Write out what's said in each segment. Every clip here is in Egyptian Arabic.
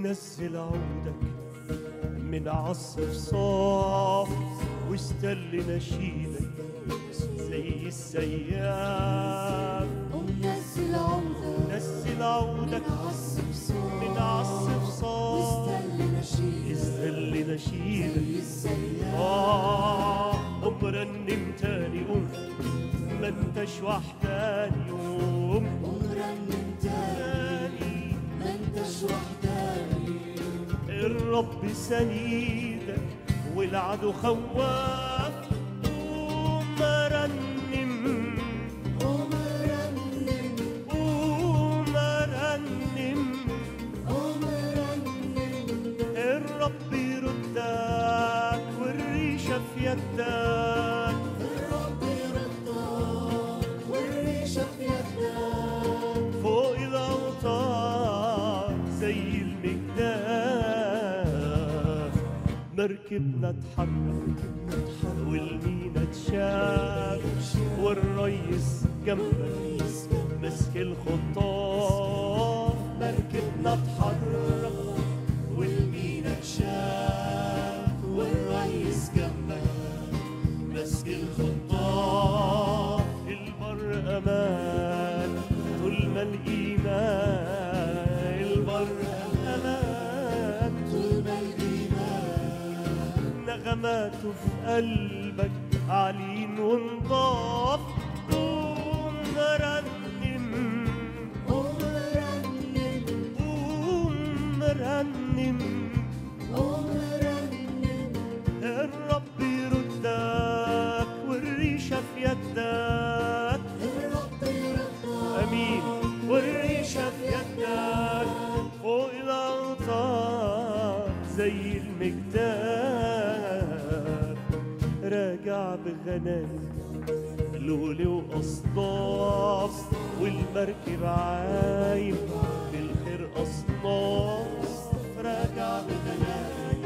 ونزل عودك من عصف صاف واستل نشيدك زي السياف ونزل عودك نزل عودك عصف صوت من عصف صاف واستل نشيد استل نشيدك زي السياف آه قوم رنم تاني قوم ما انتش وحداني قوم ونرنم تاني ما انتش وحداني الرب سنيدك والعدو خواف قوم رنم قوم رنم قوم رنم قوم رنم الرب يردك والريشة في يدك الرب يرضاك والريشة في يدك فوق الأوتار زي المجدان مركبنا اتحرك والمينا اتشاف والريس جنبك مسك الخطاف مركبنا اتحرك والمينا اتشاف والريس جنبك مسك الخطاف البر امان طول ما الايمان البر امان طول ما الإيمان نغماته في قلبك عالين ونضاف قوم رنم قوم رنم قوم رنم قوم رنم الرب يردك والريشة في يدك الرب يرضاك امين والريشه في يدك فوق الاوتار زي المجدار راجع بغنايم لولي واصناف والمركب عايم بالخير اصناف راجع بغنايم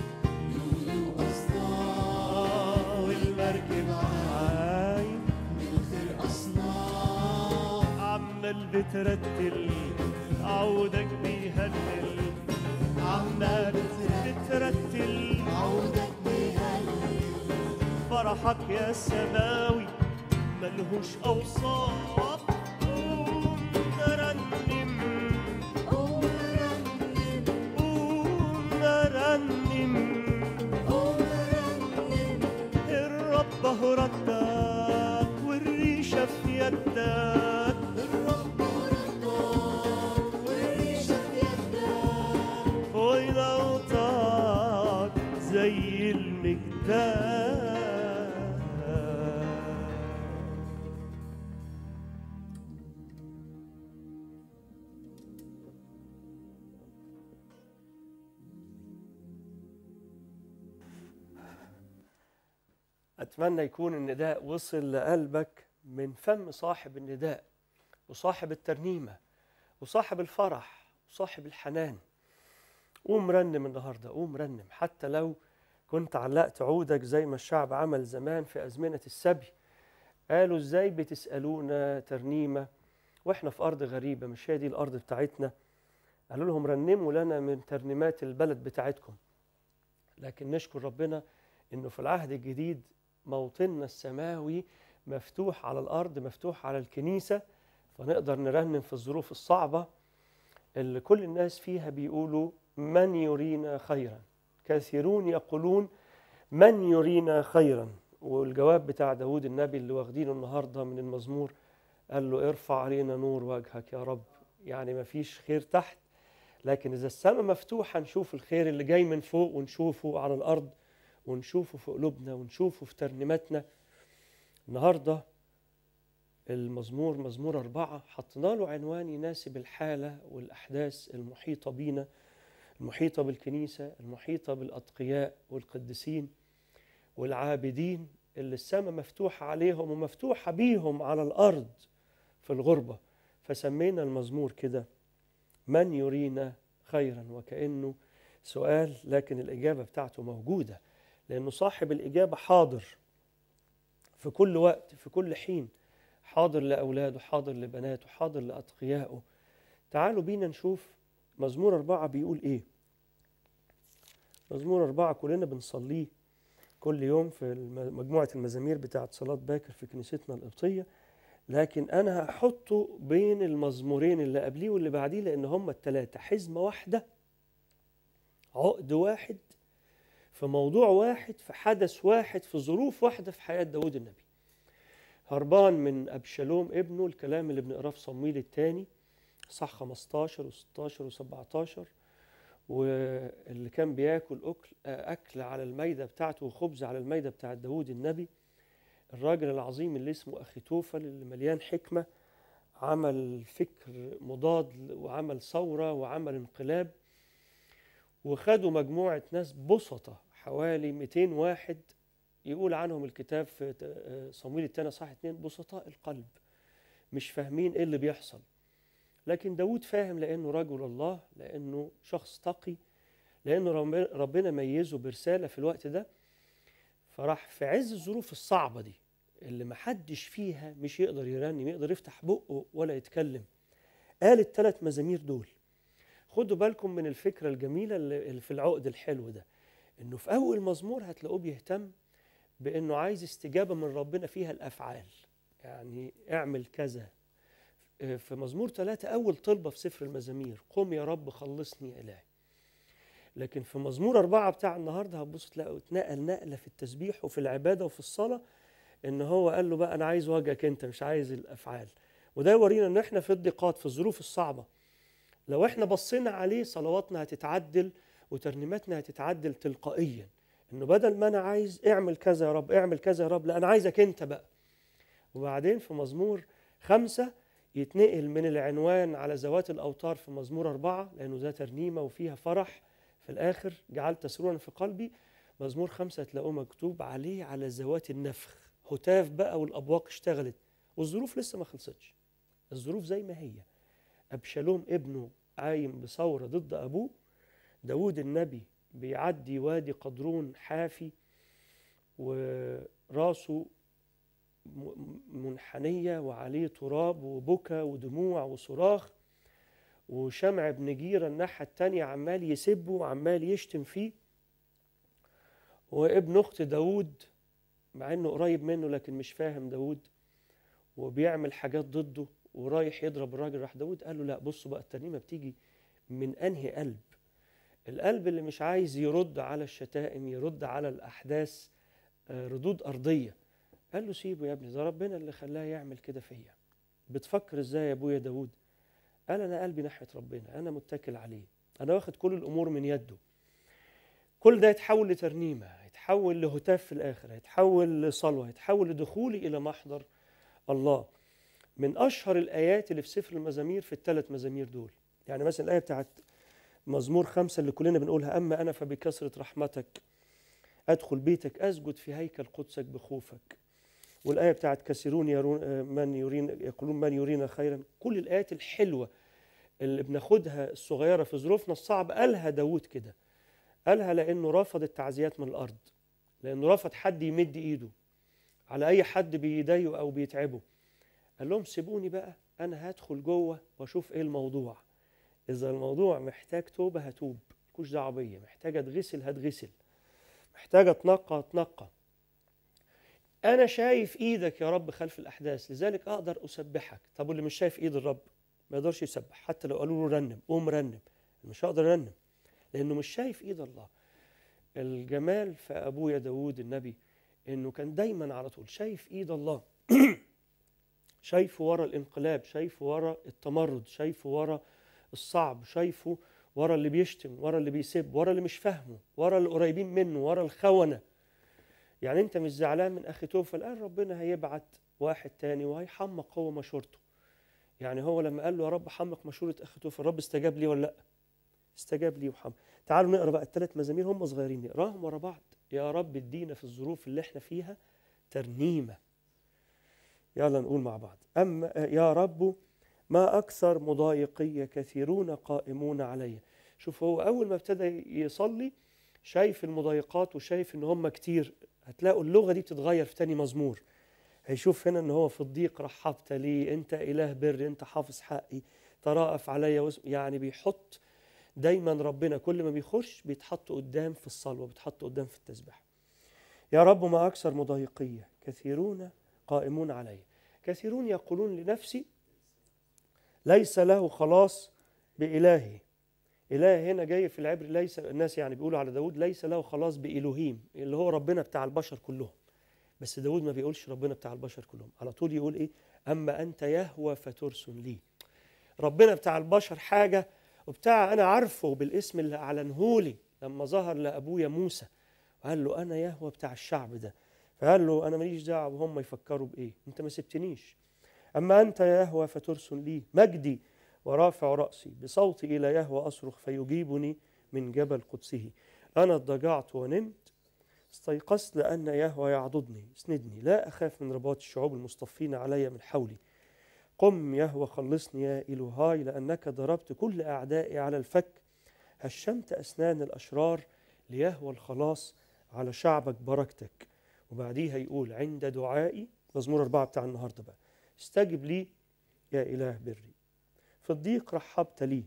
أصنام والمركب عايم الخير أصنام عمال بترتل عودك بيهلل عمال بترتل عودك بيهلل فرحك يا سماوي ملهوش اوصاف قوم رنم قوم رنم قوم رنم قوم رنم الرب هو ردك والريشه في يدك الرب رضاك والريشة في يدك فوق الاوتار زي المجدان أتمنى يكون النداء وصل لقلبك من فم صاحب النداء وصاحب الترنيمة وصاحب الفرح وصاحب الحنان قوم رنم النهاردة قوم رنم حتى لو كنت علقت عودك زي ما الشعب عمل زمان في أزمنة السبي قالوا ازاي بتسألونا ترنيمة واحنا في أرض غريبة مش هي دي الأرض بتاعتنا قالوا لهم رنموا لنا من ترنيمات البلد بتاعتكم لكن نشكر ربنا انه في العهد الجديد موطننا السماوي مفتوح على الارض مفتوح على الكنيسه فنقدر نرنم في الظروف الصعبه اللي كل الناس فيها بيقولوا من يرينا خيرا كثيرون يقولون من يرينا خيرا والجواب بتاع داود النبي اللي واخدينه النهارده من المزمور قال له ارفع علينا نور وجهك يا رب يعني ما فيش خير تحت لكن اذا السماء مفتوحه نشوف الخير اللي جاي من فوق ونشوفه على الارض ونشوفه في قلوبنا ونشوفه في ترنيماتنا النهارده المزمور مزمور أربعة حطينا له عنوان يناسب الحالة والأحداث المحيطة بينا المحيطة بالكنيسة المحيطة بالأتقياء والقديسين والعابدين اللي السماء مفتوحة عليهم ومفتوحة بيهم على الأرض في الغربة فسمينا المزمور كده من يرينا خيرا وكأنه سؤال لكن الإجابة بتاعته موجودة لأنه صاحب الإجابة حاضر في كل وقت في كل حين حاضر لأولاده حاضر لبناته حاضر لأتقيائه تعالوا بينا نشوف مزمور أربعة بيقول إيه مزمور أربعة كلنا بنصليه كل يوم في الم- مجموعة المزامير بتاعة صلاة باكر في كنيستنا القبطية لكن أنا هحطه بين المزمورين اللي قبليه واللي بعديه لأن هما التلاتة حزمة واحدة عقد واحد في موضوع واحد في حدث واحد في ظروف واحدة في حياة داود النبي هربان من أبشالوم ابنه الكلام اللي بنقراه في صمويل الثاني صح 15 و16 و17 واللي كان بياكل أكل, أكل على الميدة بتاعته وخبز على الميدة بتاعت داود النبي الراجل العظيم اللي اسمه أخيتوفل اللي مليان حكمة عمل فكر مضاد وعمل ثورة وعمل انقلاب وخدوا مجموعة ناس بسطة حوالي 200 واحد يقول عنهم الكتاب في ت- صمويل الثاني صح اتنين بسطاء القلب مش فاهمين ايه اللي بيحصل لكن داود فاهم لأنه رجل الله لأنه شخص تقي لأنه رب- ربنا ميزه برسالة في الوقت ده فراح في عز الظروف الصعبة دي اللي محدش فيها مش يقدر يرنم يقدر يفتح بقه ولا يتكلم قال الثلاث مزامير دول خدوا بالكم من الفكرة الجميلة اللي اللي في العقد الحلو ده انه في اول مزمور هتلاقوه بيهتم بانه عايز استجابة من ربنا فيها الافعال يعني اعمل كذا آه، في مزمور ثلاثة أول طلبة في سفر المزامير قم يا رب خلصني إلهي لكن في مزمور أربعة بتاع النهاردة هتبص تلاقوا اتنقل نقلة في التسبيح وفي العبادة وفي الصلاة إن هو قال له بقى أنا عايز وجهك أنت مش عايز الأفعال وده يورينا إن إحنا في الضيقات في الظروف الصعبة لو إحنا بصينا عليه صلواتنا هتتعدل وترنيماتنا هتتعدل تلقائيا إنه بدل ما أنا عايز اعمل كذا يا رب اعمل كذا يا رب لا أنا عايزك أنت بقى وبعدين في مزمور خمسة يتنقل من العنوان على ذوات الأوتار في مزمور أربعة لأنه ده ترنيمة وفيها فرح في الآخر جعلت سرورا في قلبي مزمور خمسة تلاقوه مكتوب عليه على ذوات النفخ هتاف بقى والأبواق اشتغلت والظروف لسه ما خلصتش الظروف زي ما هي أبشالوم ابنه قايم بثورة ضد أبوه داود النبي بيعدي وادي قدرون حافي وراسه م- منحنية وعليه تراب وبكى ودموع وصراخ وشمع بن جيرة الناحية التانية عمال يسبه وعمال يشتم فيه وابن أخت داود مع إنه قريب منه لكن مش فاهم داود وبيعمل حاجات ضده ورايح يضرب الراجل راح داود قال له لا بصوا بقى الترنيمة بتيجي من أنهي قلب القلب اللي مش عايز يرد على الشتائم يرد على الأحداث آه، ردود أرضية قال له سيبه يا ابني ده ربنا اللي خلاه يعمل كده فيا بتفكر ازاي يا ابويا داود قال انا قلبي ناحيه ربنا انا متكل عليه انا واخد كل الامور من يده كل ده يتحول لترنيمه يتحول لهتاف في الاخر يتحول لصلوه يتحول لدخولي الى محضر الله من اشهر الايات اللي في سفر المزامير في الثلاث مزامير دول يعني مثلا الايه بتاعت مزمور خمسة اللي كلنا بنقولها أما أنا فبكثرة رحمتك أدخل بيتك أسجد في هيكل قدسك بخوفك والآية بتاعت كثيرون يرون آه، من يرين يقولون من يرينا خيرا كل الآيات الحلوة اللي بناخدها الصغيرة في ظروفنا الصعبة قالها داود كده قالها لأنه رفض التعزيات من الأرض لأنه رفض حد يمد إيده على أي حد بيضايقه أو بيتعبه قال لهم سيبوني بقى أنا هدخل جوه وأشوف إيه الموضوع إذا الموضوع محتاج توبة هتوب ملكوش دعوة بيا محتاج أتغسل هتغسل محتاج أتنقى أتنقى أنا شايف إيدك يا رب خلف الأحداث لذلك أقدر أسبحك طب واللي مش شايف إيد الرب ما يقدرش يسبح حتى لو قالوا له رنم قوم رنم مش هقدر أرنم لأنه مش شايف إيد الله الجمال في أبويا داود النبي إنه كان دايما على طول شايف إيد الله شايفه ورا الانقلاب شايفه ورا التمرد شايفه ورا الصعب شايفه ورا اللي بيشتم ورا اللي بيسب ورا اللي مش فاهمه ورا اللي قريبين منه ورا الخونة يعني انت مش زعلان من اخي توفل قال ربنا هيبعت واحد تاني وهيحمق هو مشورته يعني هو لما قال له يا رب حمق مشورة اخي توفل الرب استجاب لي ولا لا استجاب لي وحمق تعالوا نقرا بقى الثلاث مزامير هم صغيرين نقراهم ورا بعض يا رب ادينا في الظروف اللي احنا فيها ترنيمه يلا نقول مع بعض أما يا رب ما أكثر مضايقي كثيرون قائمون علي شوف هو أول ما ابتدى يصلي شايف المضايقات وشايف إن هم كتير هتلاقوا اللغة دي بتتغير في تاني مزمور هيشوف هنا إن هو في الضيق رحبت لي أنت إله بر أنت حافظ حقي تراءف علي واسم يعني بيحط دايما ربنا كل ما بيخش بيتحط قدام في الصلوة بيتحط قدام في التسبيح يا رب ما أكثر مضايقية كثيرون قائمون علي كثيرون يقولون لنفسي ليس له خلاص بإلهه إله هنا جاي في العبر ليس الناس يعني بيقولوا على داود ليس له خلاص بإلهيم اللي هو ربنا بتاع البشر كلهم بس داود ما بيقولش ربنا بتاع البشر كلهم على طول يقول إيه أما أنت يهوى فترسل لي ربنا بتاع البشر حاجة وبتاع أنا عارفه بالاسم اللي أعلنهولي لما ظهر لأبويا موسى وقال له أنا يهوى بتاع الشعب ده فقال له أنا ماليش دعوة وهم يفكروا بإيه أنت ما سبتنيش أما أنت يا يهوى فترسل لي مجدي ورافع رأسي بصوتي إلى يهوى أصرخ فيجيبني من جبل قدسه أنا اضطجعت ونمت استيقظت لأن يهوى يعضدني اسندني لا أخاف من رباط الشعوب المصطفين علي من حولي قم يهوى خلصني يا إلهاي لأنك ضربت كل أعدائي على الفك هشمت أسنان الأشرار ليهوى الخلاص على شعبك بركتك وبعديها يقول عند دعائي مزمور أربعة بتاع النهاردة بقى استجب لي يا إله بري في الضيق رحبت لي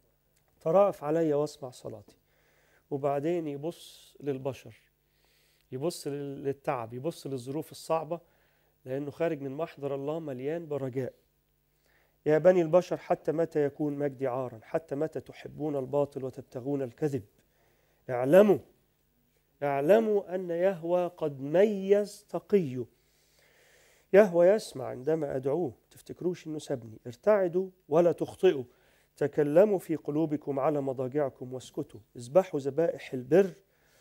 ترأف علي واسمع صلاتي وبعدين يبص للبشر يبص لل- للتعب يبص للظروف الصعبة لأنه خارج من محضر الله مليان برجاء يا بني البشر حتى متى يكون مجدي عارا حتى متى تحبون الباطل وتبتغون الكذب اعلموا اعلموا أن يهوى قد ميز تقيه يهوى يسمع عندما أدعوه تفتكروش أنه سابني ارتعدوا ولا تخطئوا تكلموا في قلوبكم على مضاجعكم واسكتوا اذبحوا ذبائح البر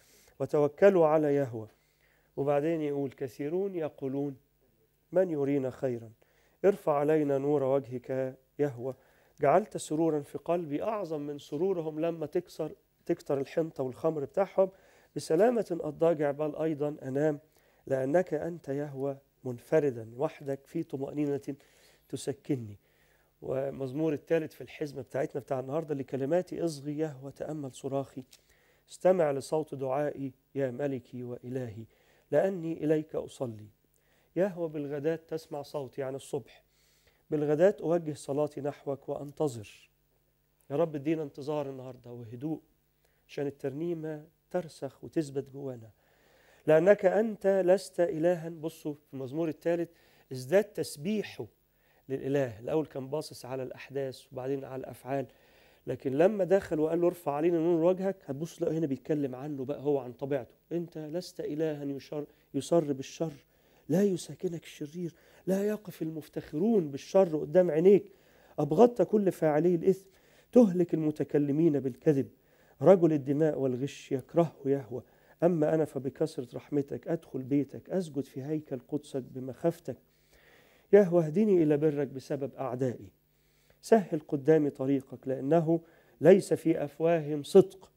وتوكلوا على يهوى وبعدين يقول كثيرون يقولون من يرينا خيرا ارفع علينا نور وجهك يهوى جعلت سرورا في قلبي أعظم من سرورهم لما تكسر تكتر الحنطة والخمر بتاعهم بسلامة أضاجع بل أيضا أنام لأنك أنت يهوى منفردا وحدك في طمأنينة تسكنني ومزمور الثالث في الحزمة بتاعتنا بتاع النهاردة لكلماتي اصغي يهوى تأمل صراخي استمع لصوت دعائي يا ملكي وإلهي لأني إليك أصلي يهوى بالغداة تسمع صوتي يعني الصبح بالغداة أوجه صلاتي نحوك وأنتظر يا رب ادينا انتظار النهاردة وهدوء عشان الترنيمة ترسخ وتثبت جوانا لأنك أنت لست إلها بصوا في المزمور الثالث ازداد تسبيحه للإله الأول كان باصص على الأحداث وبعدين على الأفعال لكن لما دخل وقال له ارفع علينا نور وجهك هتبص تلاقي هنا بيتكلم عنه بقى هو عن طبيعته انت لست إلها يشر يسر بالشر لا يساكنك الشرير لا يقف المفتخرون بالشر قدام عينيك أبغضت كل فاعلي الإثم تهلك المتكلمين بالكذب رجل الدماء والغش يكرهه يهوى أما أنا فبكثرة رحمتك أدخل بيتك أسجد في هيكل قدسك بمخافتك يهوى اهدني إلى برك بسبب أعدائي سهل قدامي طريقك لأنه ليس في أفواههم صدق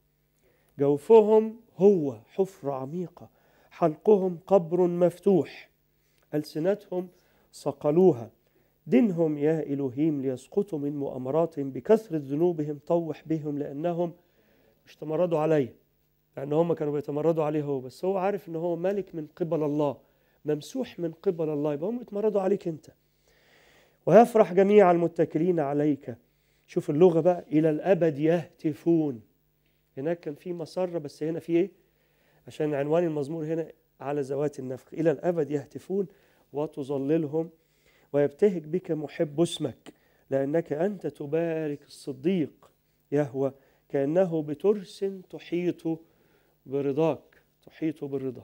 جوفهم هو حفرة عميقة حلقهم قبر مفتوح ألسنتهم صقلوها دينهم يا إلهيم ليسقطوا من مؤامراتهم بكثرة ذنوبهم طوح بهم لأنهم مش تمردوا عليه لأن هم كانوا بيتمردوا عليه هو بس هو عارف إن هو ملك من قبل الله ممسوح من قبل الله يبقى هم يتمردوا عليك أنت ويفرح جميع المتكلين عليك شوف اللغة بقى إلى الأبد يهتفون هناك كان في مسرة بس هنا في إيه عشان عنوان المزمور هنا على ذوات النفخ إلى الأبد يهتفون وتظللهم ويبتهج بك محب اسمك لأنك أنت تبارك الصديق يهوى كأنه بترس تحيط برضاك تحيط بالرضا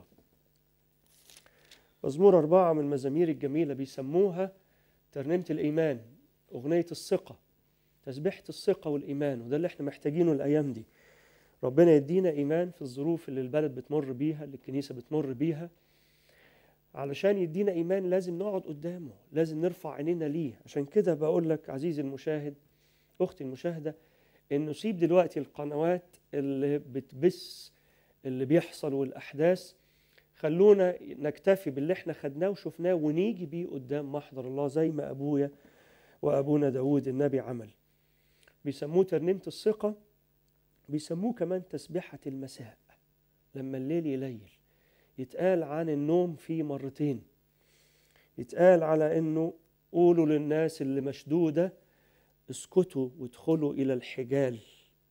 مزمور أربعة من المزامير الجميلة بيسموها ترنيمة الإيمان أغنية الثقة تسبيحة الثقة والإيمان وده اللي احنا محتاجينه الأيام دي ربنا يدينا إيمان في الظروف اللي البلد بتمر بيها اللي الكنيسة بتمر بيها علشان يدينا إيمان لازم نقعد قدامه لازم نرفع عينينا ليه عشان كده بقول لك عزيزي المشاهد أختي المشاهدة إنه سيب دلوقتي القنوات اللي بتبث اللي بيحصل والأحداث خلونا نكتفي باللي احنا خدناه وشفناه ونيجي بيه قدام محضر الله زي ما أبويا وأبونا داود النبي عمل بيسموه ترنيمة الثقة بيسموه كمان تسبيحة المساء لما الليل يليل يتقال عن النوم فيه مرتين يتقال على انه قولوا للناس اللي مشدودة اسكتوا وادخلوا الى الحجال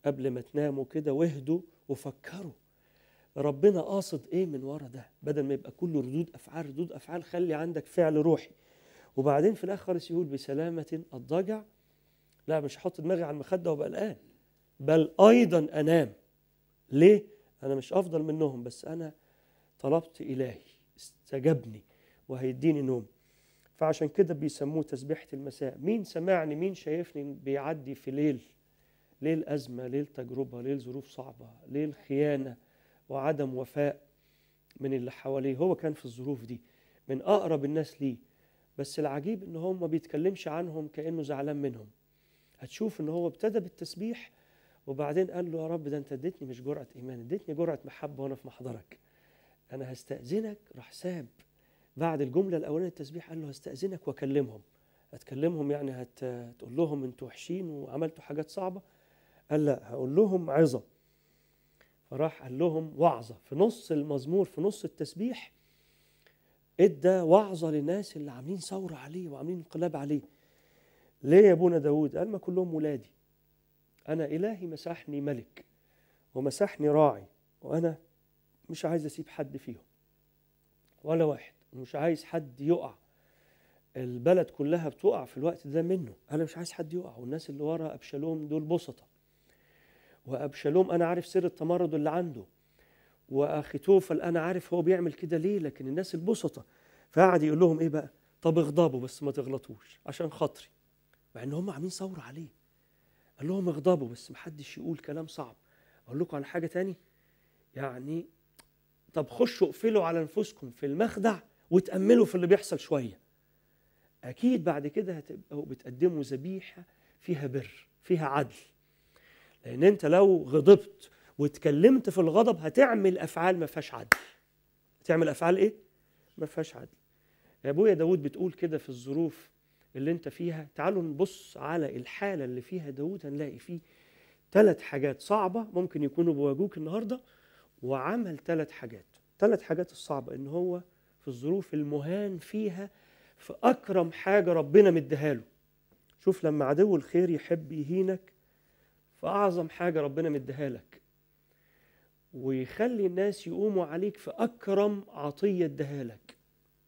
قبل ما تناموا كده واهدوا وفكروا ربنا قاصد ايه من ورا ده بدل ما يبقى كله ردود افعال ردود افعال خلي عندك فعل روحي وبعدين في الاخر خالص يقول بسلامه الضجع لا مش هحط دماغي على المخده وابقى قلقان بل ايضا انام ليه انا مش افضل منهم بس انا طلبت الهي استجابني وهيديني نوم فعشان كده بيسموه تسبيحه المساء مين سمعني مين شايفني بيعدي في ليل ليل ازمه ليل تجربه ليل ظروف صعبه ليل خيانه وعدم وفاء من اللي حواليه هو كان في الظروف دي من اقرب الناس ليه بس العجيب ان هو ما بيتكلمش عنهم كانه زعلان منهم هتشوف ان هو ابتدى بالتسبيح وبعدين قال له يا رب ده انت اديتني مش جرأة ايمان اديتني جرأة محبة وانا في محضرك انا هستأذنك راح ساب بعد الجملة الاولانية التسبيح قال له هستأذنك واكلمهم هتكلمهم يعني هت... هتقول لهم انتوا وحشين وعملتوا حاجات صعبة قال لا هقول لهم عظة فراح قال لهم وعظة في نص المزمور في نص التسبيح ادى وعظة للناس اللي عاملين ثورة عليه وعاملين انقلاب عليه ليه يا ابونا داود قال ما كلهم ولادي انا الهي مسحني ملك ومسحني راعي وانا مش عايز اسيب حد فيهم ولا واحد مش عايز حد يقع البلد كلها بتقع في الوقت ده منه انا مش عايز حد يقع والناس اللي ورا ابشالوم دول بسطة وابشالوم انا عارف سر التمرد اللي عنده واخي توفل انا عارف هو بيعمل كده ليه لكن الناس البسطة فقعد يقول لهم ايه بقى طب اغضبوا بس ما تغلطوش عشان خاطري مع ان هم عاملين ثوره عليه قال لهم اغضبوا بس محدش يقول كلام صعب اقول لكم على حاجه تاني يعني طب خشوا اقفلوا على انفسكم في المخدع وتاملوا في اللي بيحصل شويه اكيد بعد كده هتبقوا بتقدموا ذبيحه فيها بر فيها عدل لان انت لو غضبت واتكلمت في الغضب هتعمل افعال ما فيهاش عدل هتعمل افعال ايه ما فيهاش عدل يا ابويا داود بتقول كده في الظروف اللي انت فيها تعالوا نبص على الحالة اللي فيها داود هنلاقي فيه ثلاث حاجات صعبة ممكن يكونوا بواجهوك النهاردة وعمل ثلاث حاجات ثلاث حاجات الصعبة ان هو في الظروف المهان فيها في أكرم حاجة ربنا مديها له شوف لما عدو الخير يحب يهينك في أعظم حاجة ربنا مديها لك ويخلي الناس يقوموا عليك في أكرم عطية اداها لك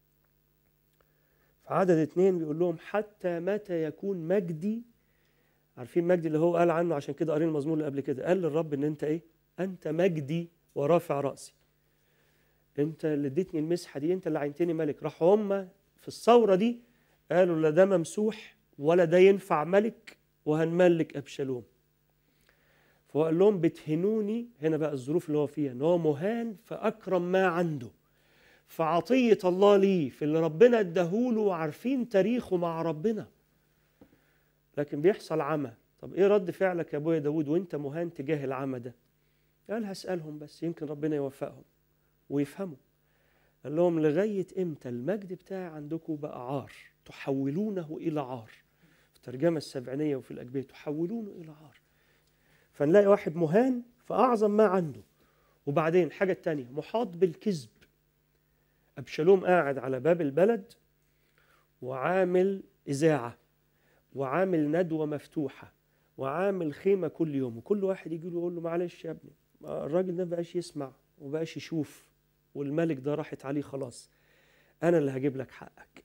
في عدد اتنين بيقول لهم حتى متى يكون مجدي عارفين مجدي اللي هو قال عنه عشان كده قارين المزمور اللي قبل كده قال للرب ان انت ايه انت مجدي ورافع راسي انت اللي اديتني المسحه دي انت اللي عينتني ملك راحوا هم في الثوره دي قالوا لا ده ممسوح ولا ده ينفع ملك وهنملك ابشالوم فهو قال لهم بتهنوني هنا بقى الظروف اللي هو فيها ان هو مهان فاكرم ما عنده فعطية الله ليه في اللي ربنا اداهوله وعارفين تاريخه مع ربنا لكن بيحصل عمى طب ايه رد فعلك يا ابويا داود وانت مهان تجاه العمى ده قال هسألهم بس يمكن ربنا يوفقهم ويفهموا قال لهم لغاية امتى المجد بتاعي عندكم بقى عار تحولونه إلى عار في الترجمة السبعينية وفي الأجبية تحولونه إلى عار فنلاقي واحد مهان في أعظم ما عنده وبعدين الحاجة التانية محاط بالكذب أبشالوم قاعد على باب البلد وعامل إذاعة وعامل ندوة مفتوحة وعامل خيمة كل يوم وكل واحد يجي له يقول له معلش يا ابني ما الراجل ده مبقاش يسمع ومبقاش يشوف والملك ده راحت عليه خلاص أنا اللي هجيب لك حقك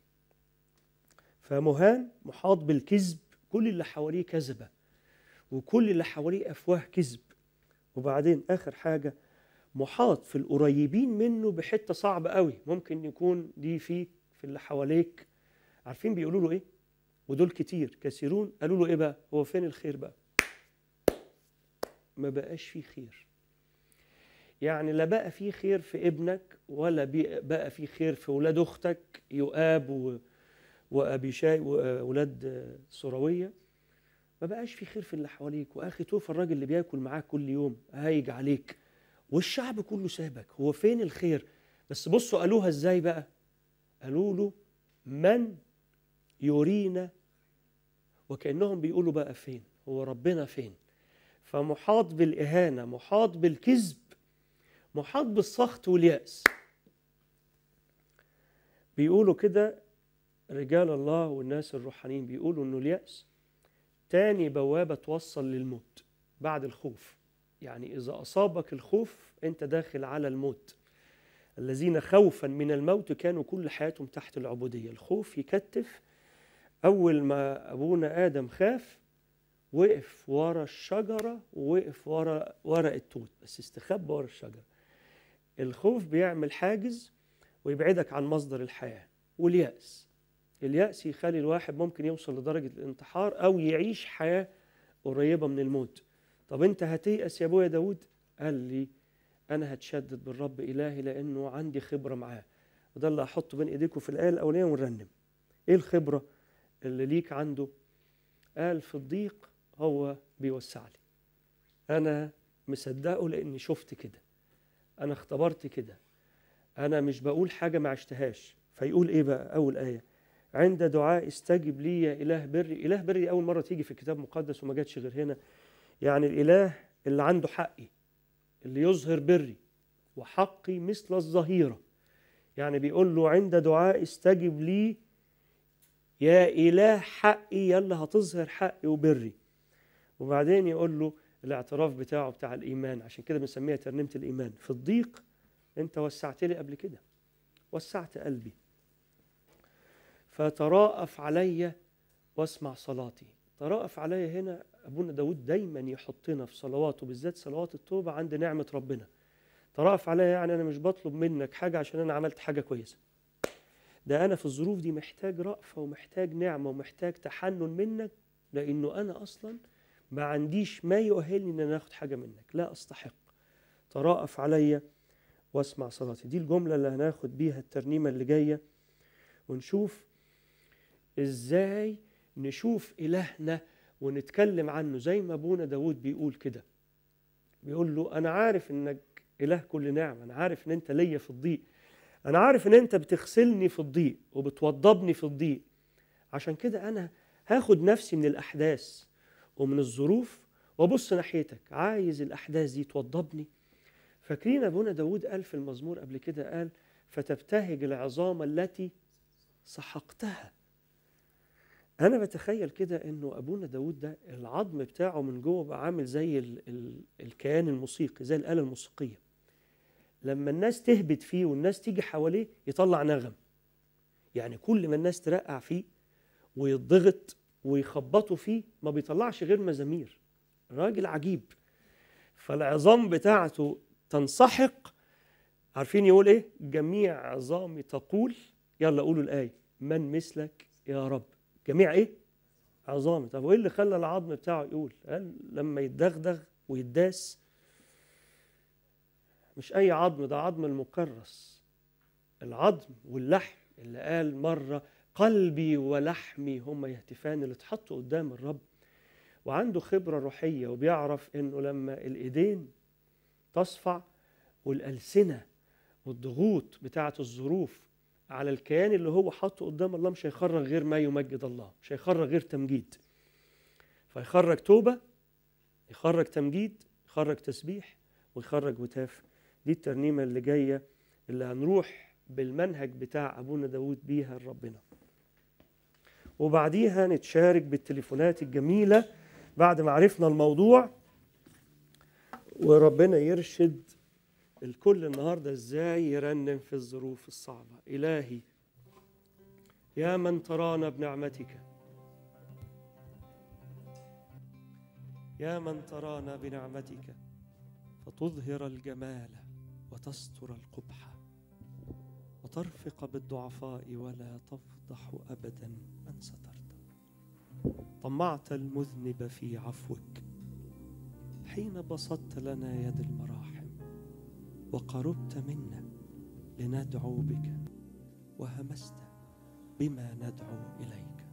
فمهان محاط بالكذب كل اللي حواليه كذبة وكل اللي حواليه أفواه كذب وبعدين آخر حاجة محاط في القريبين منه بحته صعبه قوي ممكن يكون دي فيك في اللي حواليك عارفين بيقولوا له ايه ودول كتير كثيرون قالوا له ايه بقى هو فين الخير بقى ما بقاش فيه خير يعني لا بقى فيه خير في ابنك ولا بي- بقى فيه خير في ولاد اختك يؤاب و... وابيشاي واولاد سرويه ما بقاش فيه خير في اللي حواليك واخي توفى الراجل اللي بياكل معاك كل يوم هايج عليك والشعب كله سابك هو فين الخير بس بصوا قالوها ازاي بقى قالوا له من يرينا وكأنهم بيقولوا بقى فين هو ربنا فين فمحاط بالإهانة محاط بالكذب محاط بالسخط واليأس بيقولوا كده رجال الله والناس الروحانيين بيقولوا انه اليأس تاني بوابة توصل للموت بعد الخوف يعني إذا أصابك الخوف أنت داخل على الموت الذين خوفا من الموت كانوا كل حياتهم تحت العبودية الخوف يكتف أول ما أبونا آدم خاف وقف ورا الشجرة ووقف ورا ورا التوت بس استخبى ورا الشجرة الخوف بيعمل حاجز ويبعدك عن مصدر الحياة واليأس اليأس يخلي الواحد ممكن يوصل لدرجة الانتحار أو يعيش حياة قريبة من الموت طب أنت هتيأس يا أبويا داود قال لي أنا هتشدد بالرب إلهي لأنه عندي خبرة معاه وده اللي هحطه بين إيديكم في الآية الأولانية ونرنم إيه الخبرة اللي ليك عنده قال في الضيق هو بيوسع لي أنا مصدقه لأني شفت كده أنا اختبرت كده أنا مش بقول حاجة ما عشتهاش فيقول إيه بقى أول آية عند دعاء استجب لي يا إله بري إله بري أول مرة تيجي في الكتاب المقدس وما جاتش غير هنا يعني الإله اللي عنده حقي اللي يظهر بري وحقي مثل الظهيرة يعني بيقول له عند دعاء استجب لي يا إله حقي يلا هتظهر حقي وبري وبعدين يقول له الاعتراف بتاعه بتاع الإيمان عشان كده بنسميها ترنيمة الإيمان في الضيق أنت وسعت لي قبل كده وسعت قلبي فتراءف علي واسمع صلاتي تراءف علي هنا أبونا داود دايما يحطنا في صلواته بالذات صلوات التوبة عند نعمة ربنا تراءف علي يعني أنا مش بطلب منك حاجة عشان أنا عملت حاجة كويسة ده أنا في الظروف دي محتاج رأفة ومحتاج نعمة ومحتاج تحنن منك لأنه أنا أصلا ما عنديش ما يؤهلني ان انا اخد حاجه منك لا استحق تراءف عليا واسمع صلاتي دي الجمله اللي هناخد بيها الترنيمه اللي جايه ونشوف ازاي نشوف الهنا ونتكلم عنه زي ما ابونا داود بيقول كده بيقول له انا عارف انك اله كل نعمه انا عارف ان انت ليا في الضيق انا عارف ان انت بتغسلني في الضيق وبتوضبني في الضيق عشان كده انا هاخد نفسي من الاحداث ومن الظروف وابص ناحيتك عايز الاحداث دي توضبني فاكرين ابونا داود قال في المزمور قبل كده قال فتبتهج العظام التي سحقتها انا بتخيل كده انه ابونا داود ده العظم بتاعه من جوه بقى عامل زي ال ال الكيان الموسيقي زي الاله الموسيقيه لما الناس تهبط فيه والناس تيجي حواليه يطلع نغم يعني كل ما الناس ترقع فيه ويضغط ويخبطوا فيه ما بيطلعش غير مزامير راجل عجيب فالعظام بتاعته تنسحق عارفين يقول ايه جميع عظامي تقول يلا قولوا الايه من مثلك يا رب جميع ايه عظامي طب وايه اللي خلى العظم بتاعه يقول قال لما يتدغدغ ويداس مش اي عظم ده عظم المكرس العظم واللحم اللي قال مره قلبي ولحمي هما يهتفان اللي اتحطوا قدام الرب وعنده خبرة روحية وبيعرف انه لما الايدين تصفع والألسنة والضغوط بتاعة الظروف على الكيان اللي هو حاطه قدام الله مش هيخرج غير ما يمجد الله مش هيخرج غير تمجيد فيخرج توبة يخرج تمجيد يخرج تسبيح ويخرج هتاف دي الترنيمة اللي جاية اللي هنروح بالمنهج بتاع أبونا داود بيها لربنا وبعديها نتشارك بالتليفونات الجميلة بعد ما عرفنا الموضوع وربنا يرشد الكل النهارده ازاي يرنم في الظروف الصعبة إلهي يا من ترانا بنعمتك يا من ترانا بنعمتك فتظهر الجمال وتستر القبح وترفق بالضعفاء ولا تفضح أبدا من سترت طمعت المذنب في عفوك حين بسطت لنا يد المراحم وقربت منا لندعو بك وهمست بما ندعو إليك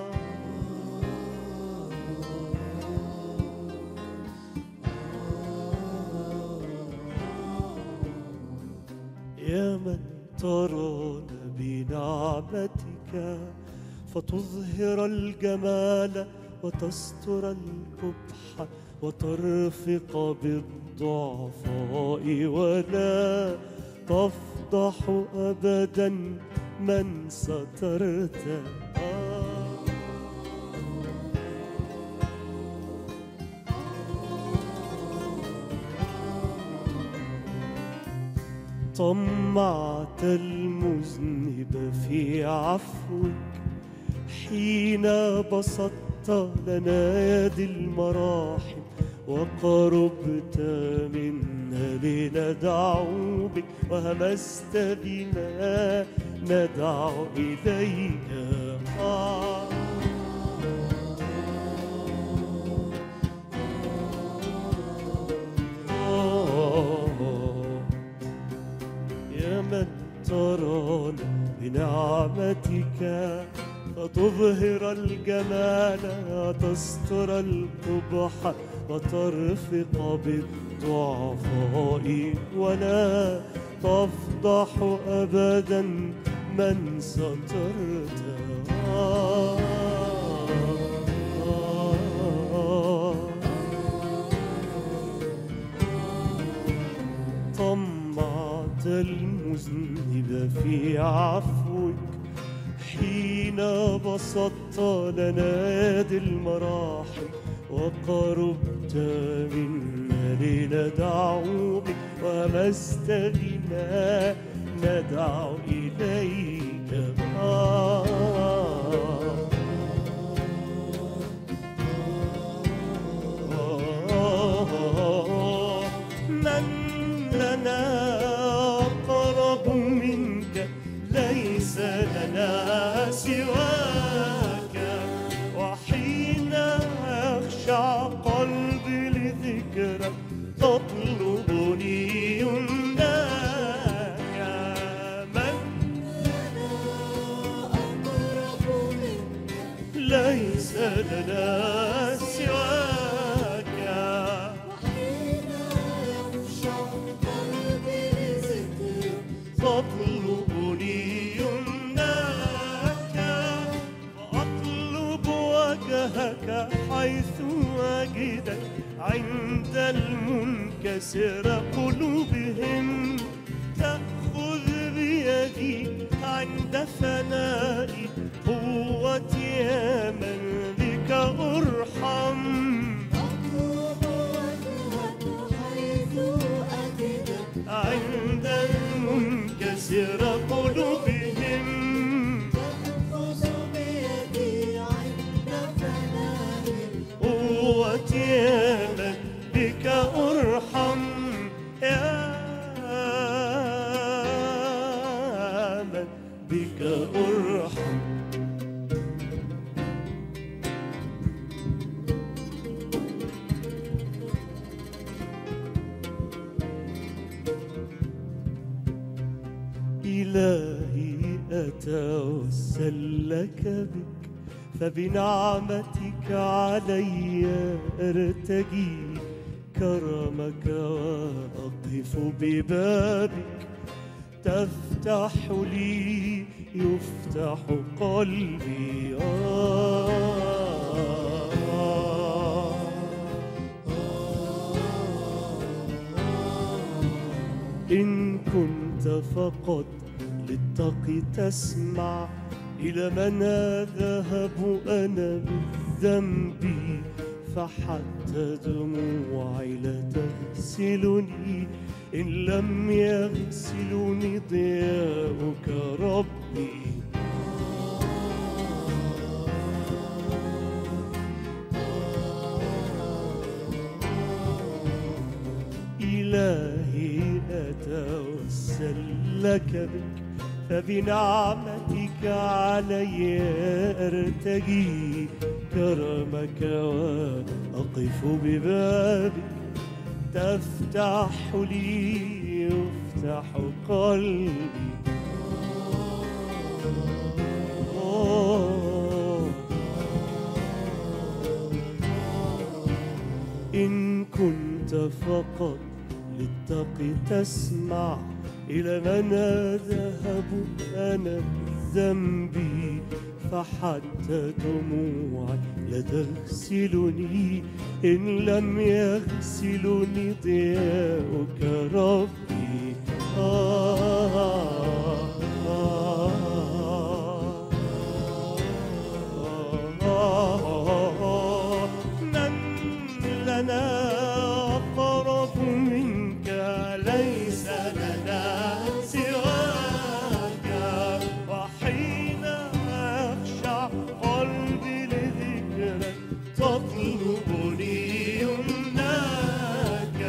Oh يا من ترانا بنعمتك فتظهر الجمال وتستر القبح وترفق بالضعفاء ولا تفضح ابدا من سترت آه طمعت المذنب في عفوك حين بسطت لنا يد المراحم وقربت منا لندعو بك وهمست بنا ندعو إليك آه آه يا من ترانا بنعمتك فتظهر الجمال وتستر القبح وترفق بالضعفاء ولا تفضح أبدا من سترت آه آه طمعت المذنب في عفوك حين بسطت لنا يد المراحم وقربت منا لندعو بك ومست بنا ندعو إليك آه من لنا أقرب منك ليس لنا سواك وحين أخشع قلبي لذكرك تطلبني يمناك من أقرب منك ليس لنا سواك وحين يخشع قلبي لذكرك تطلبني يمناك وأطلب وجهك حيث أجدك عند المنكسر قلوبهم تأخذ بيدي عند فنائي قوتي يا من بك أرحم أطلب وجهك حيث أجدك عند المنكسر قلوبهم تأخذ بيدي عند فنائي قوتي يا من بك أرحم يا من بك أرحم إلهي أتوسل لك بك فبنعمتك علي أرتجي كرمك وأقف ببابك تفتح لي يفتح قلبي إن كنت فقط للتقي تسمع إلى من أذهب أنا بالذنب فحتى دموعي لا تغسلني إن لم يغسلني ضياؤك ربي إلهي أتوسل لك بك فبنعمتك علي أرتجي كرمك وأقف ببابك تفتح لي يفتح قلبي أوه. إن كنت فقط للتقي تسمع إلى من أذهب أنا بذنبي فحتى دموعي لا تغسلني إن لم يغسلني ضياؤك ربي آه آه آه من لنا أقرب منك ليس لنا سواك وحين أخشع قلبي لذكرك تطلبني يمناك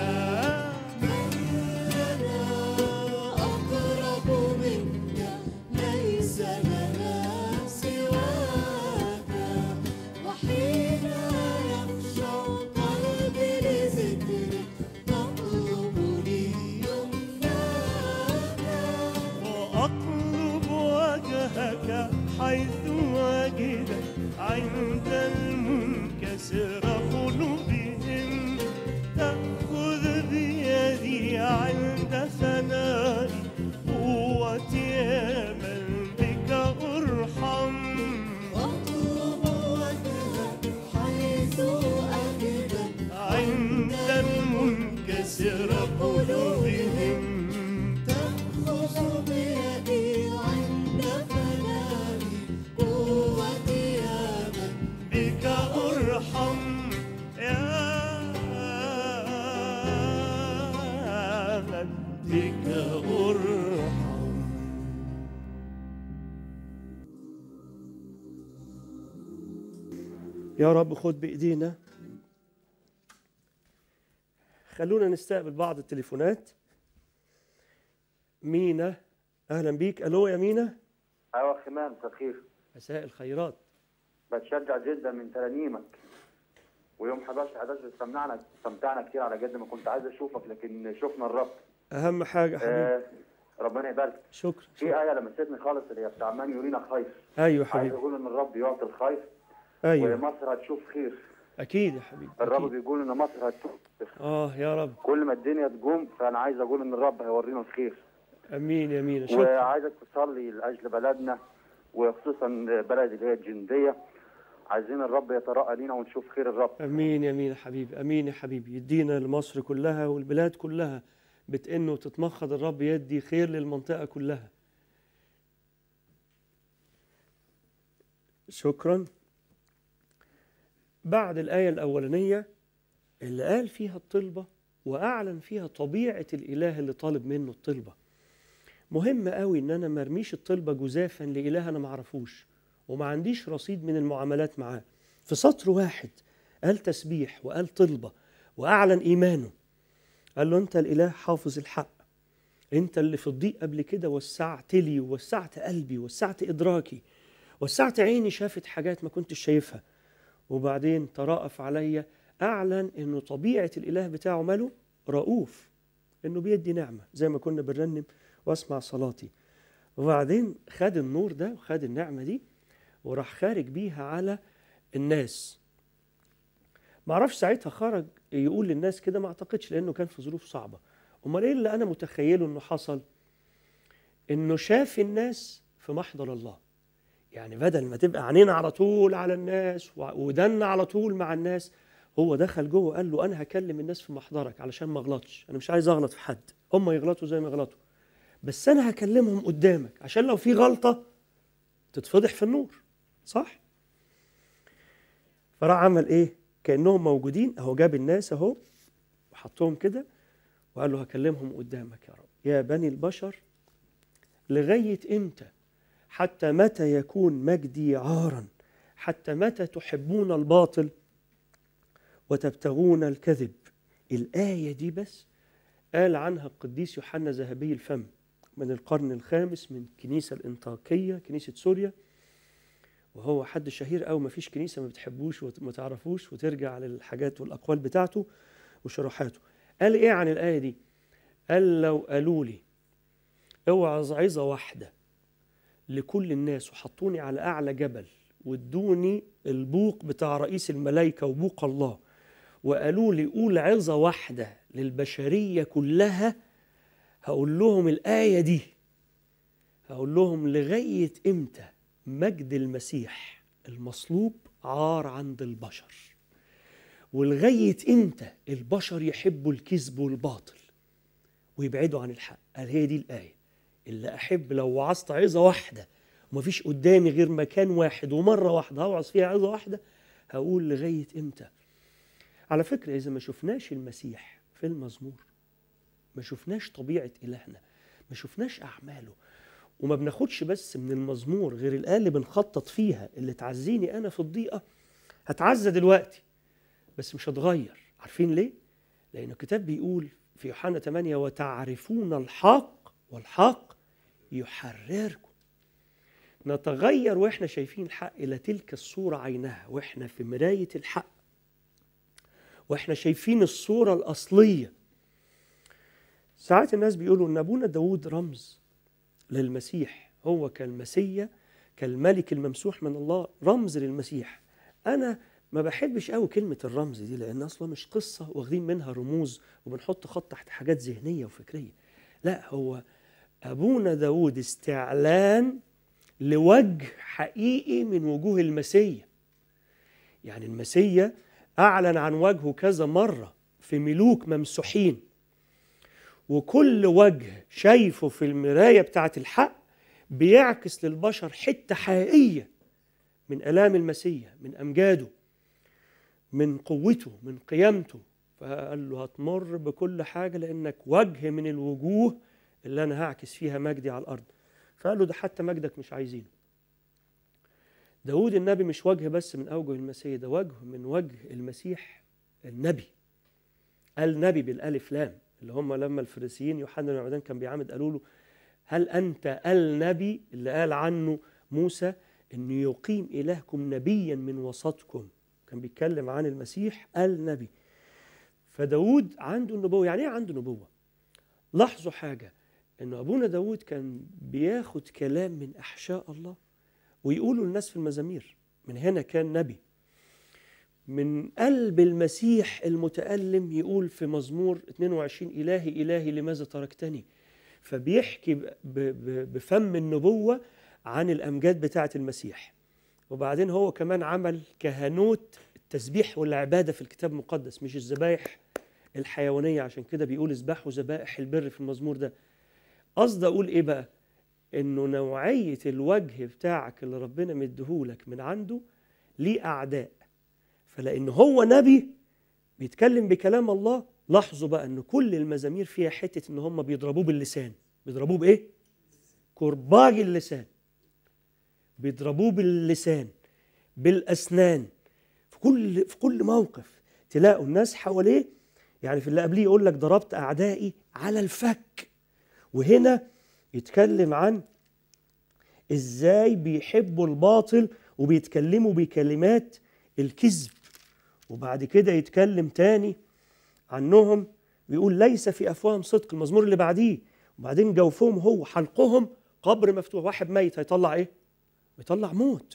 لنا أقرب منك ليس لنا سواك وحين يخشع قلبي لذكرك تطلبني يمناك وأطلب وجهك حيث وجدك عند المنكسر قلوبهم تأخذ بيدي عند فنائي قوتي آمن بك أرحم أطلب وجهك حيث أجدك عند المنكسر قلوبهم تأخذ بيدي عند فنائي قوتي أمل بك أرحم يا من بك أرحم يا رب خد بإيدينا خلونا نستقبل بعض التليفونات مينا أهلا بيك ألو يا مينا ايوه خمام مساء الخير مساء الخيرات بتشجع جدا من ترانيمك ويوم 11 11 استمتعنا استمتعنا كتير على قد ما كنت عايز اشوفك لكن شفنا الرب أهم حاجة حبيبي آه ربنا يبارك شكرا في ايه لمستني خالص اللي هي بتاع من يرينا خير ايوه عايز حبيبي اقول ان الرب يعطي الخير ايوه ومصر هتشوف خير اكيد يا حبيبي الرب أكيد. بيقول ان مصر هتشوف خير اه يا رب كل ما الدنيا تقوم فانا عايز اقول ان الرب هيورينا الخير امين يا مينا شكرا وعايزك تصلي لاجل بلدنا وخصوصا بلد اللي هي الجنديه عايزين الرب يتراءى لينا ونشوف خير الرب امين يا مينا حبيبي امين يا حبيبي يدينا لمصر كلها والبلاد كلها بتئن وتتمخض الرب يدي خير للمنطقه كلها شكرا بعد الايه الاولانيه اللي قال فيها الطلبه واعلن فيها طبيعه الاله اللي طالب منه الطلبه مهم قوي ان انا ما ارميش الطلبه جزافا لاله انا ما اعرفوش وما عنديش رصيد من المعاملات معاه في سطر واحد قال تسبيح وقال طلبه واعلن ايمانه قال له انت الاله حافظ الحق انت اللي في الضيق قبل كده وسعت لي ووسعت قلبي ووسعت ادراكي وسعت عيني شافت حاجات ما كنتش شايفها وبعدين تراءف عليا اعلن انه طبيعه الاله بتاعه ماله رؤوف انه بيدي نعمه زي ما كنا بنرنم واسمع صلاتي وبعدين خد النور ده وخد النعمه دي وراح خارج بيها على الناس معرفش ساعتها خرج يقول للناس كده ما اعتقدش لانه كان في ظروف صعبه امال ايه اللي انا متخيله انه حصل انه شاف الناس في محضر الله يعني بدل ما تبقى عينينا على طول على الناس و- ودنا على طول مع الناس هو دخل جوه قال له انا هكلم الناس في محضرك علشان ما اغلطش انا مش عايز اغلط في حد هم يغلطوا زي ما يغلطوا بس انا هكلمهم قدامك عشان لو في غلطه تتفضح في النور صح فراح عمل ايه كانهم موجودين اهو جاب الناس اهو وحطهم كده وقال له هكلمهم قدامك يا رب يا بني البشر لغايه امتى حتى متى يكون مجدي عارا حتى متى تحبون الباطل وتبتغون الكذب الآية دي بس قال عنها القديس يوحنا ذهبي الفم من القرن الخامس من كنيسة الإنطاكية كنيسة سوريا وهو حد شهير قوي ما فيش كنيسة ما بتحبوش وما تعرفوش وترجع للحاجات والأقوال بتاعته وشروحاته قال إيه عن الآية دي قال لو قالوا لي اوعظ عظة واحدة لكل الناس وحطوني على أعلى جبل وادوني البوق بتاع رئيس الملائكة وبوق الله وقالوا لي قول عظة واحدة للبشرية كلها هقول لهم الآية دي هقول لهم لغاية إمتى مجد المسيح المصلوب عار عند البشر ولغاية إمتى البشر يحبوا الكذب والباطل ويبعدوا عن الحق قال هي دي الآية اللي أحب لو وعظت عظة واحدة ومفيش قدامي غير مكان واحد ومرة واحدة هوعظ فيها عظة واحدة هقول لغاية إمتى على فكرة إذا ما شفناش المسيح في المزمور ما شفناش طبيعة إلهنا ما شفناش أعماله وما بناخدش بس من المزمور غير الآية اللي بنخطط فيها اللي تعزيني أنا في الضيقة هتعزى دلوقتي بس مش هتغير عارفين ليه؟ لأن الكتاب بيقول في يوحنا 8 وتعرفون الحق والحق يحرركم نتغير واحنا شايفين الحق الى تلك الصوره عينها واحنا في مرايه الحق واحنا شايفين الصوره الاصليه ساعات الناس بيقولوا ان ابونا داود رمز للمسيح هو كالمسيا كالملك الممسوح من الله رمز للمسيح انا ما بحبش قوي كلمه الرمز دي لان اصلا مش قصه واخدين منها رموز وبنحط خط تحت حاجات ذهنيه وفكريه لا هو ابونا داود استعلان لوجه حقيقي من وجوه المسيا يعني المسيا اعلن عن وجهه كذا مره في ملوك ممسوحين وكل وجه شايفه في المرايه بتاعه الحق بيعكس للبشر حته حقيقيه من الام المسيا من امجاده من قوته من قيامته فقال له هتمر بكل حاجه لانك وجه من الوجوه اللي انا هعكس فيها مجدي على الارض فقال له ده حتى مجدك مش عايزينه داود النبي مش وجه بس من أوجه المسيح ده وجه من وجه المسيح النبي قال نبي بالألف لام اللي هم لما الفريسيين يوحنا بن عمدان كان بيعامد قالوا له هل أنت النبي اللي قال عنه موسى أنه يقيم إلهكم نبيا من وسطكم كان بيتكلم عن المسيح النبي فداود عنده النبوة يعني ايه عنده نبوة لاحظوا حاجة ان ابونا داود كان بياخد كلام من احشاء الله ويقوله للناس في المزامير من هنا كان نبي من قلب المسيح المتألم يقول في مزمور 22 إلهي إلهي لماذا تركتني فبيحكي ب- ب- بفم النبوة عن الأمجاد بتاعة المسيح وبعدين هو كمان عمل كهنوت التسبيح والعبادة في الكتاب المقدس مش الذبايح الحيوانية عشان كده بيقول اذبحوا ذبائح البر في المزمور ده قصدي اقول ايه بقى انه نوعيه الوجه بتاعك اللي ربنا مديهولك من عنده ليه اعداء فلان هو نبي بيتكلم بكلام الله لاحظوا بقى ان كل المزامير فيها حته ان هم بيضربوه باللسان بيضربوه بايه كرباج اللسان بيضربوه باللسان بالاسنان في كل في كل موقف تلاقوا الناس حواليه يعني في اللي قبليه يقول لك ضربت اعدائي على الفك وهنا يتكلم عن ازاي بيحبوا الباطل وبيتكلموا بكلمات الكذب وبعد كده يتكلم تاني عنهم بيقول ليس في افواههم صدق المزمور اللي بعديه وبعدين جوفهم هو حلقهم قبر مفتوح واحد ميت هيطلع ايه يطلع موت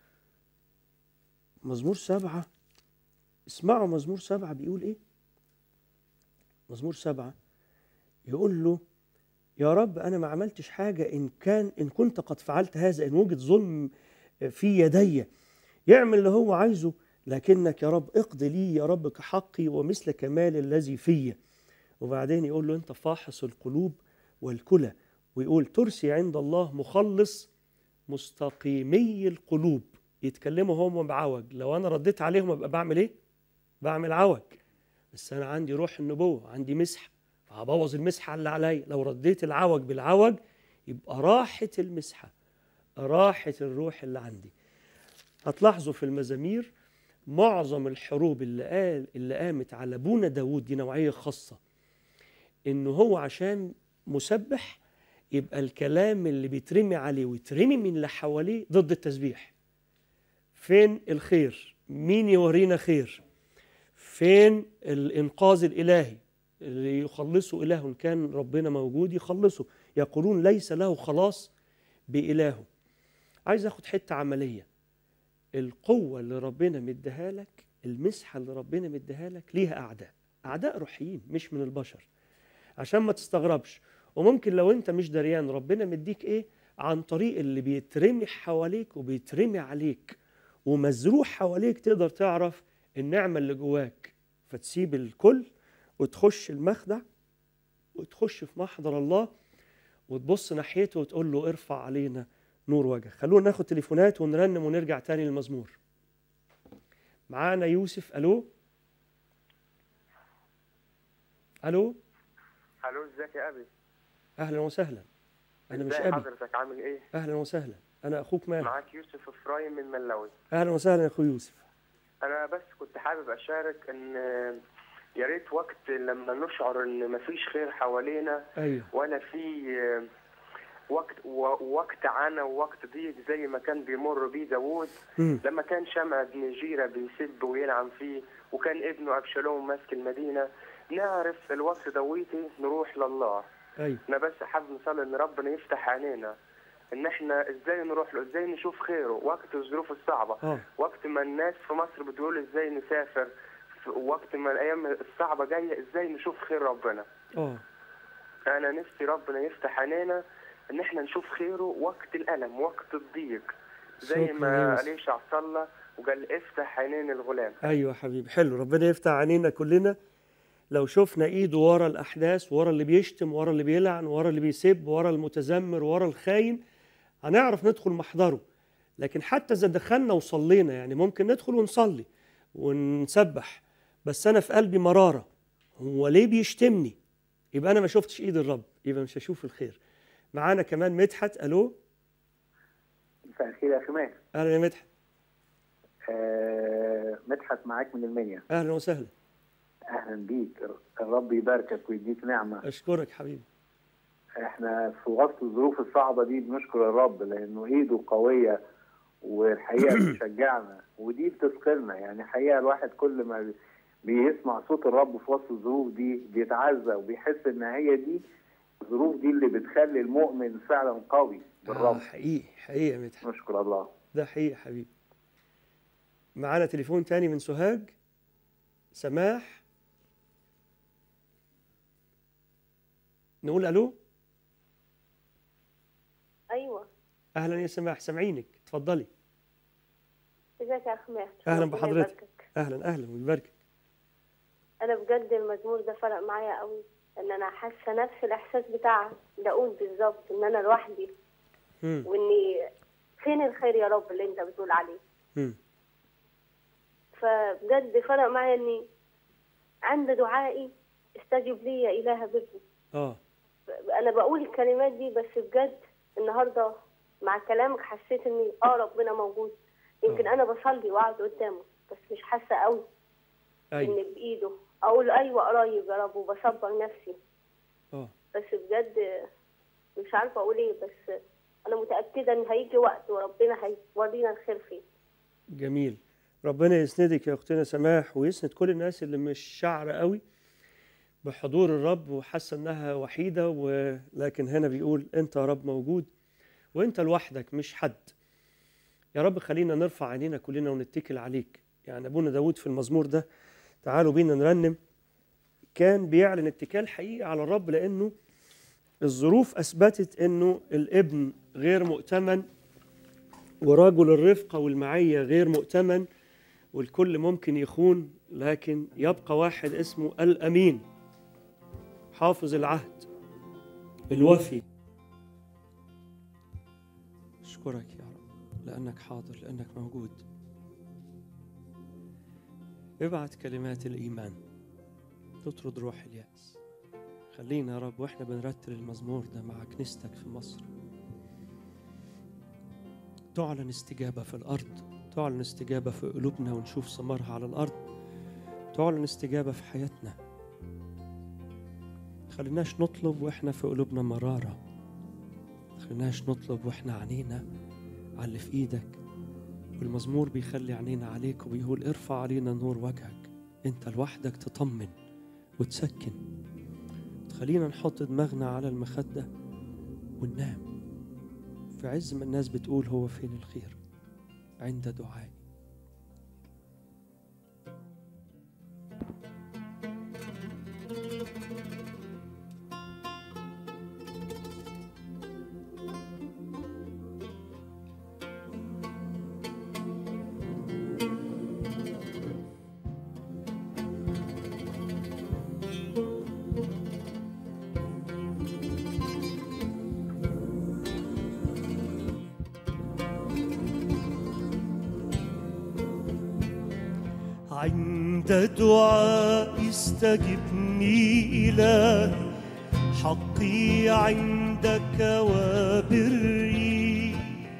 مزمور سبعة اسمعوا مزمور سبعة بيقول ايه مزمور سبعة يقول له يا رب انا ما عملتش حاجه ان كان ان كنت قد فعلت هذا ان وجد ظلم في يدي يعمل اللي هو عايزه لكنك يا رب اقض لي يا رب كحقي ومثل كمال الذي في وبعدين يقول له انت فاحص القلوب والكلى ويقول ترسي عند الله مخلص مستقيمي القلوب يتكلموا هم بعوج لو انا رديت عليهم ابقى بعمل ايه بعمل عوج بس انا عندي روح النبوه عندي مسحه فهبوظ المسحه اللي عليا لو رديت العوج بالعوج يبقى راحت المسحه راحت الروح اللي عندي هتلاحظوا في المزامير معظم الحروب اللي قال اللي قامت على ابونا داود دي نوعيه خاصه انه هو عشان مسبح يبقى الكلام اللي بيترمي عليه ويترمي من اللي حواليه ضد التسبيح فين الخير مين يورينا خير فين الانقاذ الالهي اللي يخلصه اله كان ربنا موجود يخلصه يقولون ليس له خلاص بإلهه عايز اخد حته عمليه القوه اللي ربنا مديها لك المسحه اللي ربنا مديها لك ليها اعداء اعداء روحيين مش من البشر عشان ما تستغربش وممكن لو انت مش دريان ربنا مديك ايه عن طريق اللي بيترمي حواليك وبيترمي عليك ومزروع حواليك تقدر تعرف النعمة اللي جواك فتسيب الكل وتخش المخدع وتخش في محضر الله وتبص ناحيته وتقول له ارفع علينا نور وجهك خلونا ناخد تليفونات ونرنم ونرجع تاني للمزمور معانا يوسف الو الو الو ازيك يا ابي اهلا وسهلا انا مش ازاي ابي حضرتك عامل ايه اهلا وسهلا انا اخوك ماهر معاك يوسف افرايم من ملاوي اهلا وسهلا يا اخو يوسف انا بس كنت حابب اشارك ان يا ريت وقت لما نشعر ان مفيش خير حوالينا ايوه ولا في وقت ووقت عنا ووقت ضيق زي ما كان بيمر بيه داوود مم. لما كان شمع بن جيرة بيسب ويلعن فيه وكان ابنه أبشالوم ماسك المدينة نعرف الوقت دويتي نروح لله ايوه انا بس حابب نصلي ان ربنا يفتح عينينا ان احنا ازاي نروح له ازاي نشوف خيره وقت الظروف الصعبه اه وقت ما الناس في مصر بتقول ازاي نسافر في وقت ما الايام الصعبه جايه ازاي نشوف خير ربنا اه انا نفسي ربنا يفتح عينينا ان احنا نشوف خيره وقت الالم وقت الضيق زي شكراً يا ما يوسف. اليشع صلى وقال افتح عينين الغلام ايوه يا حبيبي حلو ربنا يفتح علينا كلنا لو شفنا ايده ورا الاحداث ورا اللي بيشتم ورا اللي بيلعن ورا اللي بيسب ورا المتذمر ورا الخاين هنعرف ندخل محضره لكن حتى اذا دخلنا وصلينا يعني ممكن ندخل ونصلي ونسبح بس انا في قلبي مراره هو ليه بيشتمني يبقى انا ما شفتش ايد الرب يبقى مش هشوف الخير معانا كمان مدحت الو مساء الخير يا اخي ماهر اهلا يا مدحت آه، مدحت معاك من المنيا اهلا وسهلا اهلا بيك الرب يباركك ويديك نعمه اشكرك حبيبي احنا في وسط الظروف الصعبه دي بنشكر الرب لانه ايده قويه والحقيقه بتشجعنا ودي بتثقلنا يعني حقيقه الواحد كل ما بيسمع صوت الرب في وسط الظروف دي بيتعزى وبيحس ان هي دي الظروف دي اللي بتخلي المؤمن فعلا قوي آه بالرب حقيقي حقيقي يا مدحت نشكر الله ده حقيقي يا حبيبي معانا تليفون تاني من سوهاج سماح نقول الو ايوه اهلا يا سماح سامعينك اتفضلي ازيك يا اخ ماهر أهلاً ربنا بحضرتك. يباركك. اهلا اهلا ويباركك انا بجد المزمور ده فرق معايا قوي ان انا حاسه نفس الاحساس بتاع داود بالظبط ان انا لوحدي مم. واني فين الخير يا رب اللي انت بتقول عليه مم. فبجد فرق معايا اني عند دعائي استجب لي يا اله بري اه انا بقول الكلمات دي بس بجد النهارده مع كلامك حسيت اني اه ربنا موجود يمكن آه. انا بصلي واقعد قدامه بس مش حاسه قوي ايوه ان بايده اقول ايوه قريب يا رب وبصبر نفسي اه بس بجد مش عارفه اقول ايه بس انا متاكده ان هيجي وقت وربنا هيورينا الخير فيه جميل ربنا يسندك يا اختنا سماح ويسند كل الناس اللي مش شعر قوي بحضور الرب وحاسه انها وحيده ولكن هنا بيقول انت يا رب موجود وانت لوحدك مش حد يا رب خلينا نرفع عينينا كلنا ونتكل عليك يعني ابونا داود في المزمور ده تعالوا بينا نرنم كان بيعلن اتكال حقيقي على الرب لانه الظروف اثبتت انه الابن غير مؤتمن ورجل الرفقة والمعية غير مؤتمن والكل ممكن يخون لكن يبقى واحد اسمه الأمين حافظ العهد الوفي أشكرك يا رب لأنك حاضر لأنك موجود ابعت كلمات الإيمان تطرد روح اليأس خلينا يا رب وإحنا بنرتل المزمور ده مع كنيستك في مصر تعلن استجابة في الأرض تعلن استجابة في قلوبنا ونشوف ثمارها على الأرض تعلن استجابة في حياتنا خليناش نطلب وإحنا في قلوبنا مرارة خليناش نطلب وإحنا عينينا على اللي في إيدك والمزمور بيخلي عينينا عليك وبيقول ارفع علينا نور وجهك انت لوحدك تطمن وتسكن تخلينا نحط دماغنا على المخدة وننام في عز ما الناس بتقول هو فين الخير عند دعائي عند دعائي استجبني إلهي حقي عندك وبري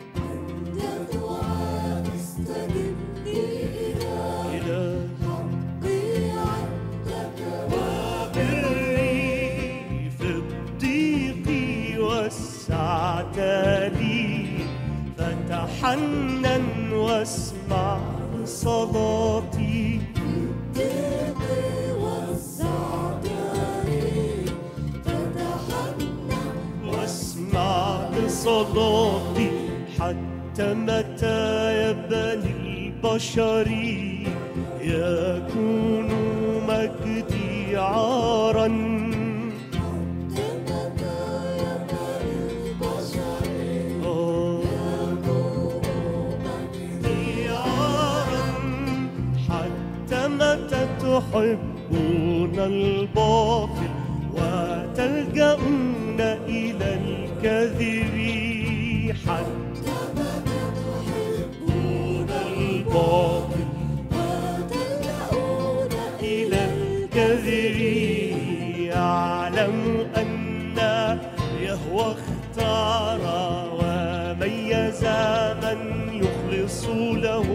إلهي وبري في الضيق وسعت لي فتحنن واسمع صلاتي واسمع لصلاتي حتى متى يا بني البشر يكون مجدي عارا آه. مجدي عارا حتى متى تحبون الباطل وتلجؤون إلى الكذب حتى تحبون الباطل إلى الكذب يعلم أن يهوى اختار وميز من يخلص له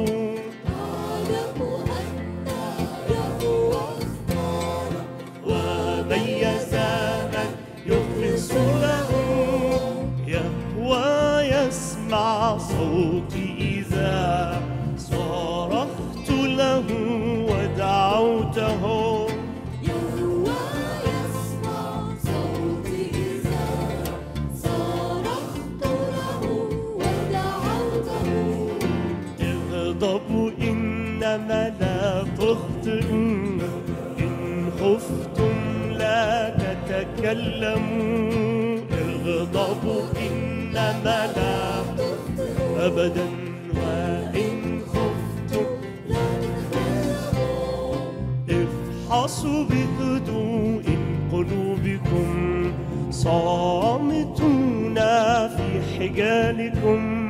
وميز من يخلص له يهوى يسمع صوتي إذا صرخت له ودعوته اغضبوا إنما لا تخطئوا إن خفتم لا تتكلموا اغضبوا إنما لا أبدا وإن خفتم افحصوا بهدوء قلوبكم صامتون في حجالكم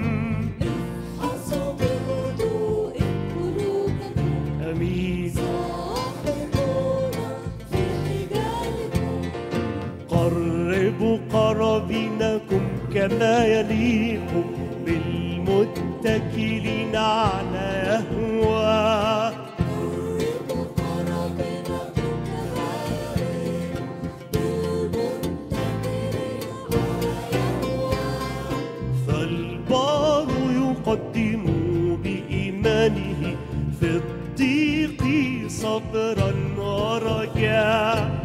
أمين قربوا قرابينكم كما يليق بالمتكلين على يهوى فالبار يقدم بإيمانه في الضيق صبرا ورجاء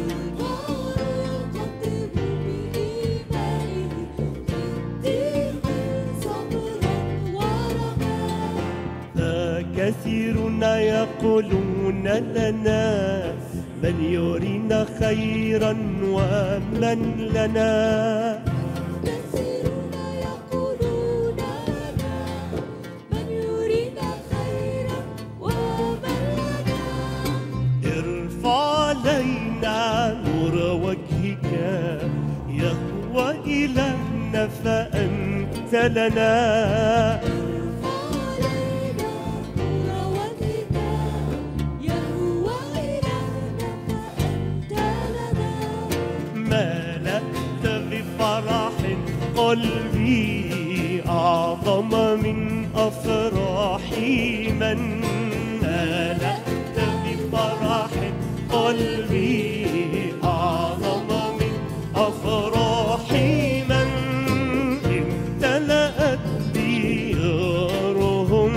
فكثيرون يقولون لنا من يرينا خيرا ومن لنا ارفع علينا نور وجهك يهوى إلهنا فأنت لنا ملأت بفرح قلبي أعظم من أفراح من ملأت بفرح قلبي أعظم من أفراح من امتلأت ديارهم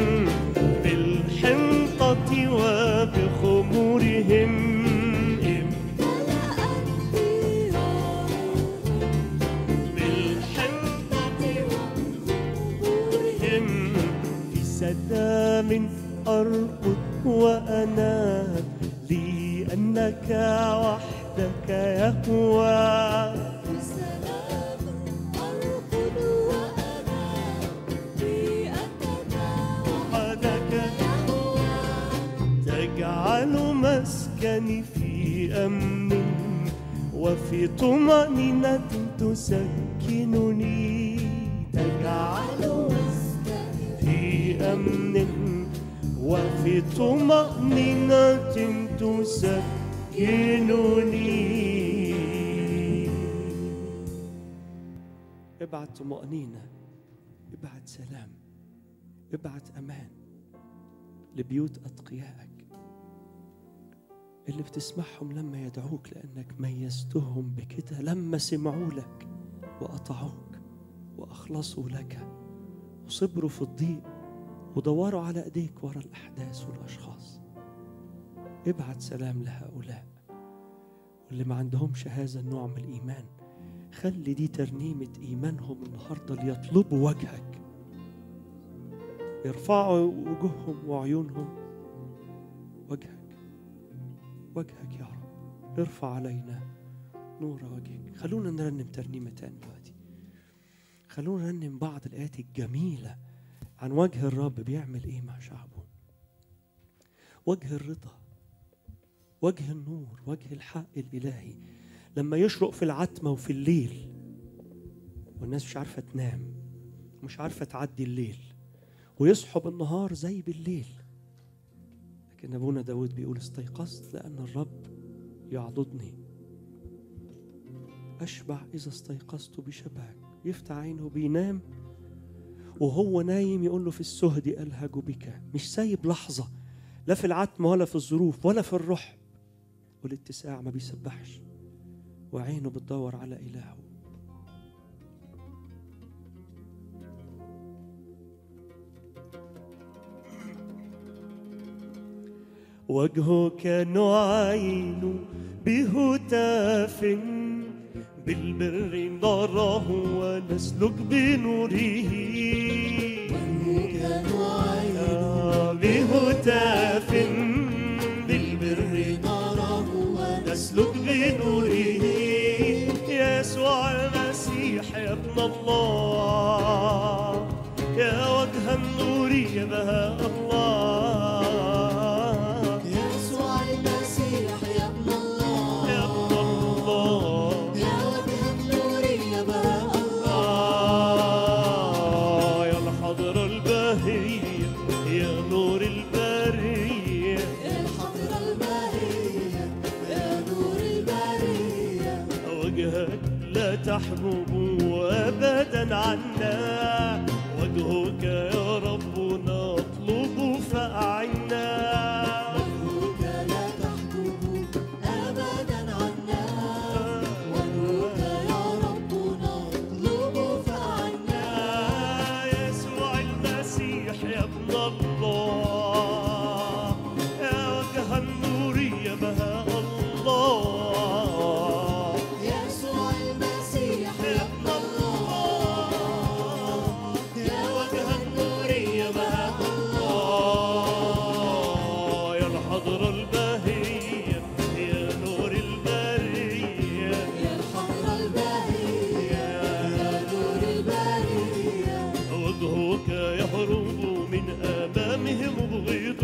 بالحنطة وبخمورهم بالحنطة وبخمورهم في سلام أرقد وأنا لأنك وحدك يهوى وحدك تجعل مسكني في أمن وفي طمأنينة تسكنني تجعل مسكني في أمن وفي طمأنينة تسكنني ابعت طمأنينة ابعت سلام ابعت أمان لبيوت أتقيائك اللي بتسمعهم لما يدعوك لأنك ميزتهم بكده لما سمعوا لك وأطاعوك وأخلصوا لك وصبروا في الضيق ودوروا على ايديك ورا الاحداث والاشخاص ابعت سلام لهؤلاء واللي ما عندهمش هذا النوع من الايمان خلي دي ترنيمه ايمانهم النهارده ليطلبوا وجهك يرفعوا وجوههم وعيونهم وجهك وجهك يا رب ارفع علينا نور وجهك خلونا نرنم ترنيمه تانية دلوقتي خلونا نرنم بعض الايات الجميله عن وجه الرب بيعمل ايه مع شعبه وجه الرضا وجه النور وجه الحق الالهي لما يشرق في العتمه وفي الليل والناس مش عارفه تنام مش عارفه تعدي الليل ويصحوا بالنهار زي بالليل لكن ابونا داود بيقول استيقظت لان الرب يعضدني اشبع اذا استيقظت بشبعك يفتح عينه بينام وهو نايم يقول له في السهد ألهج بك مش سايب لحظة لا في العتمة ولا في الظروف ولا في الرحب والاتساع ما بيسبحش وعينه بتدور على إلهه وجهك نعين بهتاف بالبر نراه ونسلك بنوره بهتاف بالبر نراه نسلك بنوره يسوع المسيح يا ابن الله يا وجه النور يا بهاء الله يسوع المسيح يا ابن الله يا ابن الله يا وجه النور يا بهاء الله آه يا الحضرة البهية يا نور البرية الحضرة البهية يا نور البرية وجهك لا تحجب أبدا عنا وجهك يا رب نطلب فأعنا وجهك لا تحجب أبدا عنا وجهك يا رب نطلب فعنا يسوع المسيح يا ابن الله يا وجه النور يا بهاء الله يسوع المسيح يا ابن الله يا وجه النور يا بهاء الله يا الحضرة البهية يا نور البرية يا الحضرة البهية يا نور البرية وجهك يهرب من أمامه مبغض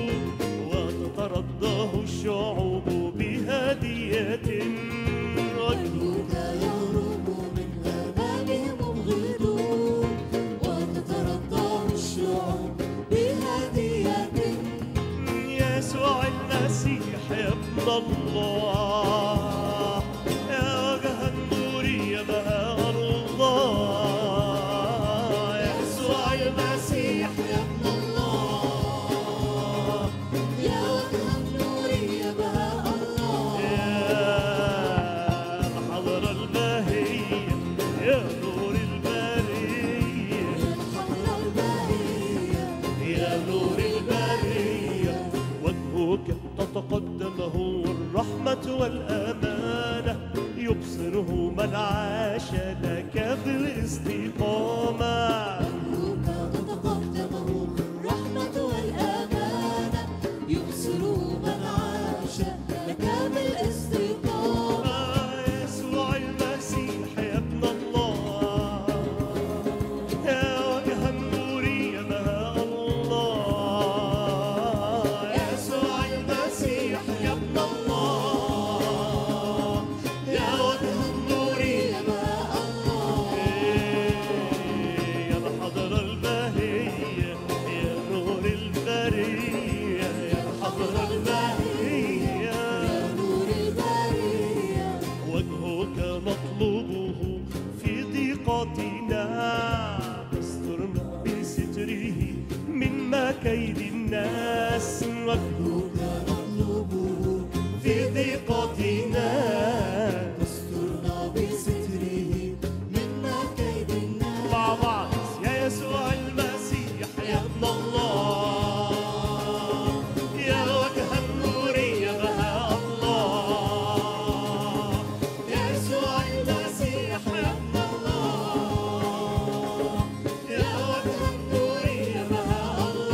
وتترضاه الشعوب بهدية وجهك وجهك يهرب من أمامهم مبغضون وتترضاه الشعوب بهدية يسوع المسيح يا ابن الله يا وجه النور يا بهاء الله يسوع المسيح يا ابن الله يا وجه النور يا بهاء الله يا الحضرة البهية يا نور البرية الحضرة البهية يا نور البرية وجهك تتقدمه الرحمة والأمانة يبصره من عاش لك بالاستقامة وجهك تتقدمه الرحمة والأمانة يبصر من عاش لك بالاستقامة يسوع المسيح يا ابن الله يا وجه النور يا بهاء الله يسوع المسيح يا ابن الله يا وجه النور يا يا بهاء الله يا ضيقتنا استرنا بستره من مكيد الناس وجهك نطلبه في ضيقتنا استرنا بستره مما كيد الناس مع بعض يا يسوع المسيح يا ابن الله يا وجه النور يا بهاء الله يا يسوع المسيح يا ابن الله يا وجه النور يا بهاء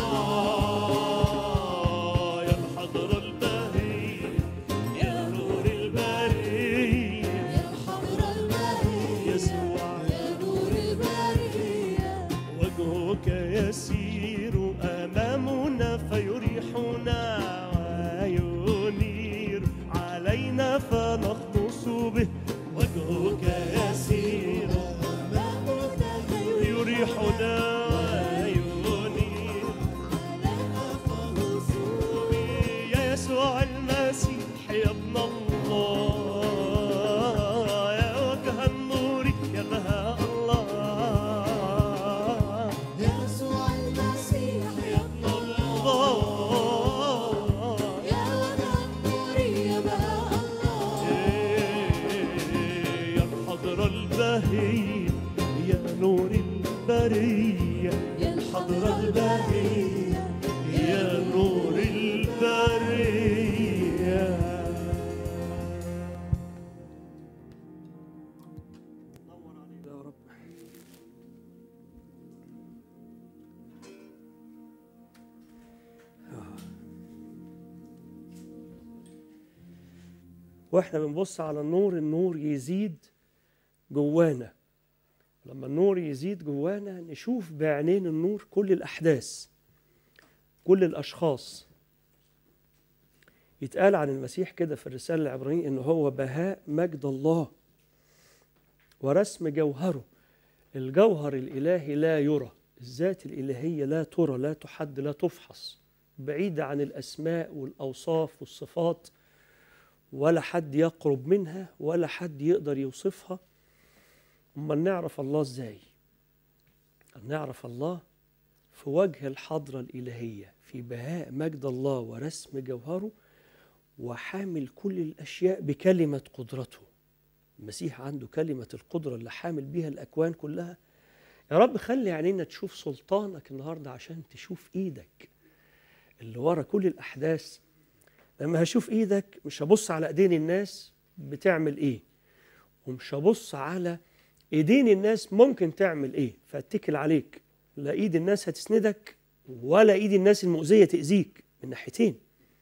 الله يا الحضر البهي يا نور البرية يا الحضر البهية يسوع يا نور البرية وجهك يسير أمامنا فيريحنا وينير علينا فنخلص به وجهك يسير أمامنا يريحنا وينير به يا يسوع المسيح يا ابن الله يا وجه النور يا بهاء الله يا يسوع المسيح يا ابن الله يا وجه النور يا بهاء الله يا الحضر البهي يا نور البرية يا الحضر البهية يا نور البرية نور علينا يا رب واحنا بنبص على النور النور يزيد جوانا لما النور يزيد جوانا نشوف بعينين النور كل الأحداث كل الأشخاص يتقال عن المسيح كده في الرسالة العبرانية إن هو بهاء مجد الله ورسم جوهره الجوهر الإلهي لا يرى الذات الإلهية لا ترى لا تحد لا تفحص بعيدة عن الأسماء والأوصاف والصفات ولا حد يقرب منها ولا حد يقدر يوصفها أما نعرف الله إزاي نعرف الله في وجه الحضرة الإلهية في بهاء مجد الله ورسم جوهره وحامل كل الأشياء بكلمة قدرته المسيح عنده كلمة القدرة اللي حامل بيها الأكوان كلها يا رب خلي عينينا تشوف سلطانك النهاردة عشان تشوف إيدك اللي ورا كل الأحداث لما هشوف إيدك مش هبص على إيدين الناس بتعمل إيه ومش هبص على إيدين الناس ممكن تعمل إيه فاتكل عليك لا إيد الناس هتسندك ولا إيد الناس المؤذية تأذيك من ناحيتين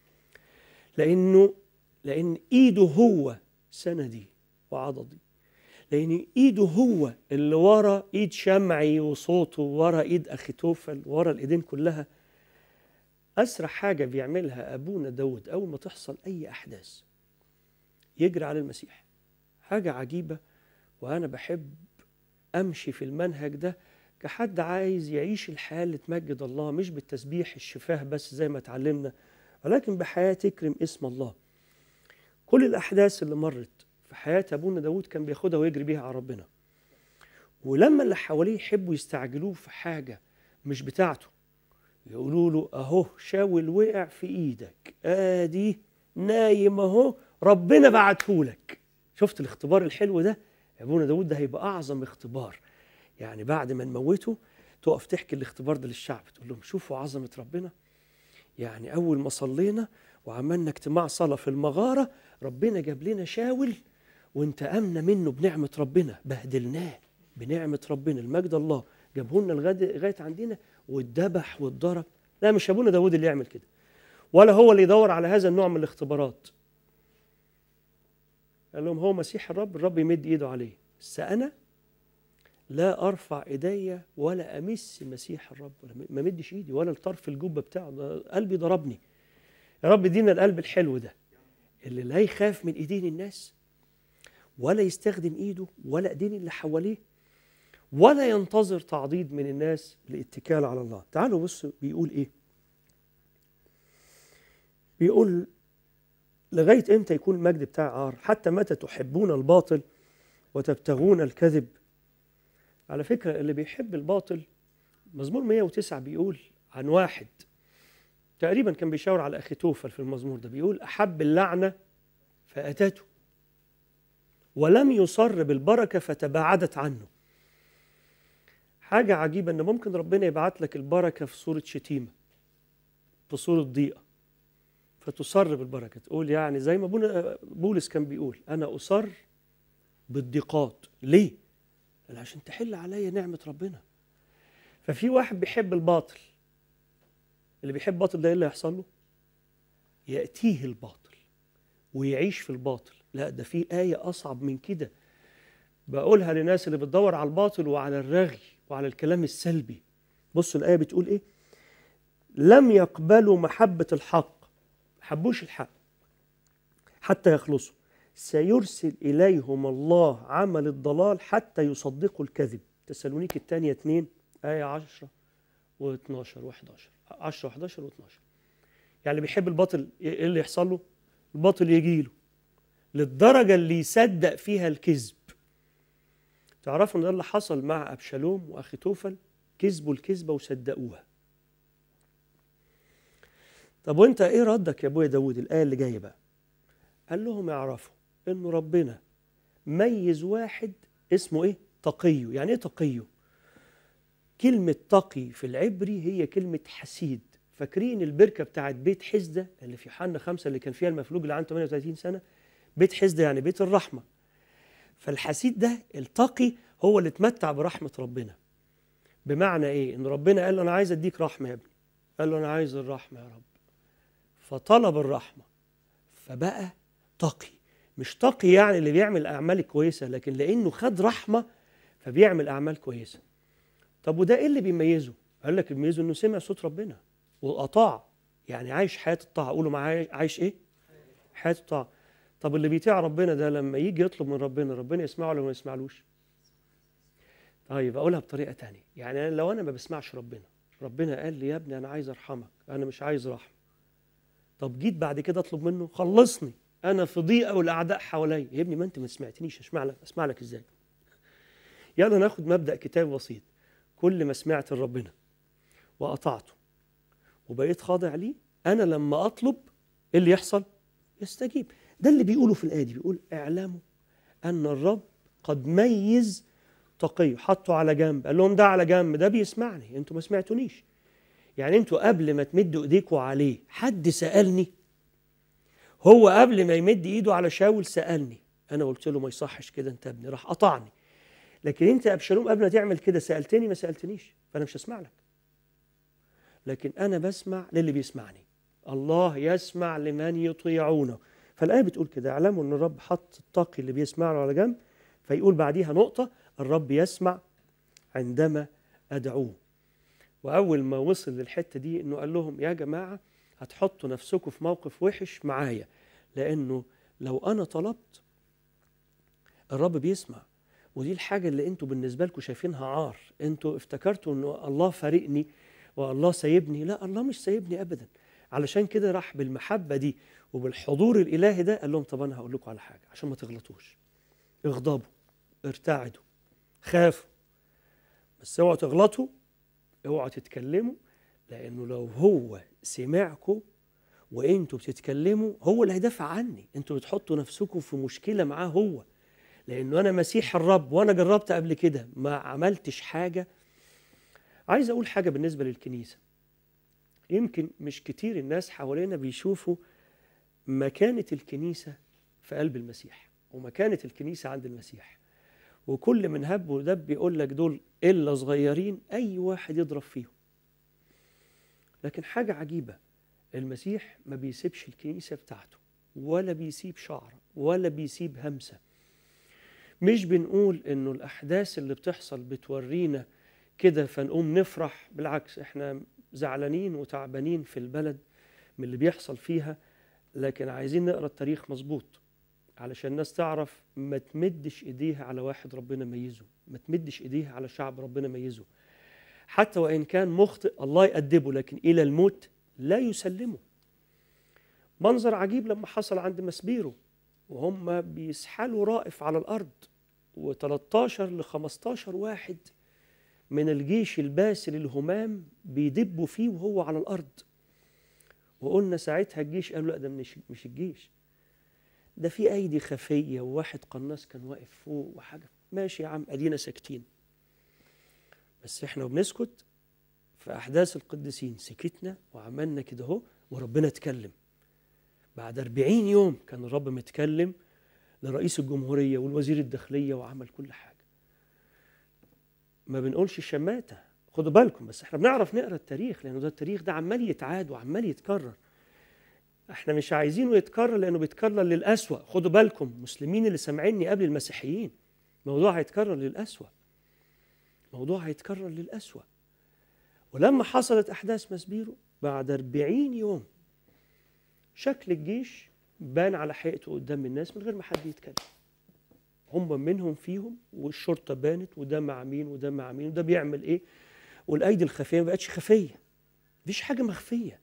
لأنه لأن إيده هو سندي وعضدي لأن إيده هو اللي ورا إيد شمعي وصوته ورا إيد أخي توفل ورا الإيدين كلها أسرع حاجة بيعملها أبونا داود أول ما تحصل أي أحداث يجري على المسيح حاجة عجيبة وأنا بحب أمشي في المنهج ده كحد عايز يعيش الحياة اللي تمجد الله مش بالتسبيح الشفاه بس زي ما اتعلمنا ولكن بحياة تكرم اسم الله كل الأحداث اللي مرت في حياة أبونا داود كان بياخدها ويجري بيها على ربنا ولما اللي حواليه يحبوا يستعجلوه في حاجة مش بتاعته يقولوا له أهو شاول وقع في إيدك آدي نايم أهو ربنا بعتهولك شفت الاختبار الحلو ده أبونا داود ده هيبقى أعظم اختبار يعني بعد ما نموته تقف تحكي الاختبار ده للشعب تقول لهم شوفوا عظمة ربنا يعني أول ما صلينا وعملنا اجتماع صلاة في المغارة ربنا جاب لنا شاول وانتقمنا منه بنعمة ربنا بهدلناه بنعمة ربنا المجد الله جابه لنا لغاية لغاية عندنا واتذبح واتضرب لا مش أبونا داود اللي يعمل كده ولا هو اللي يدور على هذا النوع من الاختبارات قال لهم هو مسيح الرب الرب يمد ايده عليه بس انا لا ارفع ايدي ولا امس مسيح الرب ولا ما مدش ايدي ولا الطرف الجبه بتاعه ده قلبي ضربني يا رب ادينا القلب الحلو ده اللي لا يخاف من ايدين الناس ولا يستخدم ايده ولا ايدين اللي حواليه ولا ينتظر تعضيد من الناس لاتكال على الله تعالوا بصوا بيقول ايه بيقول لغايه امتى يكون المجد بتاع عار حتى متى تحبون الباطل وتبتغون الكذب على فكرة اللي بيحب الباطل مزمور 109 بيقول عن واحد تقريبا كان بيشاور على أخي توفل في المزمور ده بيقول أحب اللعنة فأتته ولم يصر بالبركة فتباعدت عنه حاجة عجيبة إن ممكن ربنا يبعت لك البركة في صورة شتيمة في صورة ضيقة فتصر بالبركة تقول يعني زي ما بونا- بولس كان بيقول أنا أصر بالضيقات ليه؟ قال عشان تحل عليا نعمة ربنا ففي واحد بيحب الباطل اللي بيحب الباطل ده ايه اللي هيحصل له؟ يأتيه الباطل ويعيش في الباطل لا ده في آية أصعب من كده بقولها للناس اللي بتدور على الباطل وعلى الرغي وعلى الكلام السلبي بصوا الآية بتقول إيه لم يقبلوا محبة الحق ما حبوش الحق حتى يخلصوا سيرسل إليهم الله عمل الضلال حتى يصدقوا الكذب تسالونيك الثانية 2 آية 10 و12 و11 10 و11 و12 يعني اللي بيحب الباطل ايه اللي يحصل له؟ الباطل يجي له للدرجة اللي يصدق فيها الكذب تعرفوا ان ده اللي حصل مع ابشالوم واخي توفل كذبوا الكذبة وصدقوها طب وانت ايه ردك يا ابويا داود الآية اللي جاية بقى قال لهم يعرفوا انه ربنا ميز واحد اسمه ايه تقي يعني ايه تقي كلمة تقي في العبري هي كلمة حسيد فاكرين البركة بتاعت بيت حزدة اللي في يوحنا خمسة اللي كان فيها المفلوج اللي عنده 38 سنة بيت حزدة يعني بيت الرحمة فالحسيد ده التقي هو اللي اتمتع برحمة ربنا بمعنى ايه ان ربنا قال له انا عايز اديك رحمة يا ابني قال له انا عايز الرحمة يا رب فطلب الرحمة فبقى تقي مش تقي يعني اللي بيعمل اعمال كويسة لكن لانه خد رحمة فبيعمل اعمال كويسة طب وده ايه اللي بيميزه قال لك بيميزه انه سمع صوت ربنا واطاع يعني عايش حياه الطاعه قولوا معايا عايش ايه حياه الطاعه طب اللي بيطيع ربنا ده لما يجي يطلب من ربنا ربنا يسمعه ولا ما يسمعلوش طيب اقولها بطريقه تانية يعني أنا لو انا ما بسمعش ربنا ربنا قال لي يا ابني انا عايز ارحمك انا مش عايز رحمه طب جيت بعد كده اطلب منه خلصني انا في ضيقه والاعداء حواليا يا ابني ما انت ما سمعتنيش اسمع لك اسمع لك ازاي يلا ناخد مبدا كتاب بسيط كل ما سمعت ربنا وأطعته وبقيت خاضع ليه أنا لما أطلب إيه اللي يحصل يستجيب ده اللي بيقوله في الآية دي بيقول اعلموا أن الرب قد ميز تقي حطه على جنب قال لهم ده على جنب ده بيسمعني انتوا ما سمعتونيش يعني انتوا قبل ما تمدوا ايديكوا عليه حد سألني هو قبل ما يمد ايده على شاول سألني انا قلت له ما يصحش كده انت يا ابني راح قطعني لكن انت يا ابشالوم قبل ما تعمل كده سالتني ما سالتنيش فانا مش هسمع لك لكن انا بسمع للي بيسمعني الله يسمع لمن يطيعونه فالايه بتقول كده اعلموا ان الرب حط التقي اللي بيسمع له على جنب فيقول بعديها نقطه الرب يسمع عندما ادعوه واول ما وصل للحته دي انه قال لهم يا جماعه هتحطوا نفسكم في موقف وحش معايا لانه لو انا طلبت الرب بيسمع ودي الحاجة اللي انتوا بالنسبة لكم شايفينها عار انتوا افتكرتوا انه الله فارقني والله سايبني لا الله مش سايبني ابدا علشان كده راح بالمحبة دي وبالحضور الالهي ده قال لهم طب انا هقول لكم على حاجة عشان ما تغلطوش اغضبوا ارتعدوا خافوا بس اوعوا تغلطوا اوعوا تتكلموا لانه لو هو سمعكم وانتوا بتتكلموا هو اللي هيدافع عني انتوا بتحطوا نفسكم في مشكلة معاه هو لانه انا مسيح الرب وانا جربت قبل كده ما عملتش حاجه عايز اقول حاجه بالنسبه للكنيسه يمكن مش كتير الناس حوالينا بيشوفوا مكانه الكنيسه في قلب المسيح ومكانه الكنيسه عند المسيح وكل من هب ودب بيقول لك دول الا صغيرين اي واحد يضرب فيهم لكن حاجه عجيبه المسيح ما بيسيبش الكنيسه بتاعته ولا بيسيب شعره ولا بيسيب همسه مش بنقول انه الاحداث اللي بتحصل بتورينا كده فنقوم نفرح بالعكس احنا زعلانين وتعبانين في البلد من اللي بيحصل فيها لكن عايزين نقرا التاريخ مظبوط علشان الناس تعرف ما تمدش ايديها على واحد ربنا ميزه ما تمدش ايديها على شعب ربنا ميزه حتى وان كان مخطئ الله يأدبه لكن الى الموت لا يسلمه منظر عجيب لما حصل عند مسبيرو وهم بيسحلوا رائف على الارض و13 ل 15 واحد من الجيش الباسل الهمام بيدبوا فيه وهو على الارض وقلنا ساعتها الجيش قالوا لا ده مش مش الجيش ده في ايدي خفيه وواحد قناص كان واقف فوق وحاجه ماشي يا عم ادينا ساكتين بس احنا وبنسكت في احداث القديسين سكتنا وعملنا كده اهو وربنا اتكلم بعد 40 يوم كان الرب متكلم لرئيس الجمهوريه والوزير الداخليه وعمل كل حاجه ما بنقولش شماته خدوا بالكم بس احنا بنعرف نقرا التاريخ لانه ده التاريخ ده عمال يتعاد وعمال يتكرر احنا مش عايزينه يتكرر لانه بيتكرر للأسوأ خدوا بالكم مسلمين اللي سامعيني قبل المسيحيين موضوع هيتكرر للأسوأ موضوع هيتكرر للأسوأ ولما حصلت أحداث مسبيرو بعد 40 يوم شكل الجيش بان على حقيقته قدام الناس من غير ما حد يتكلم هم منهم فيهم والشرطة بانت وده مع مين وده مع مين وده بيعمل ايه والأيدي الخفية ما بقتش خفية مفيش حاجة مخفية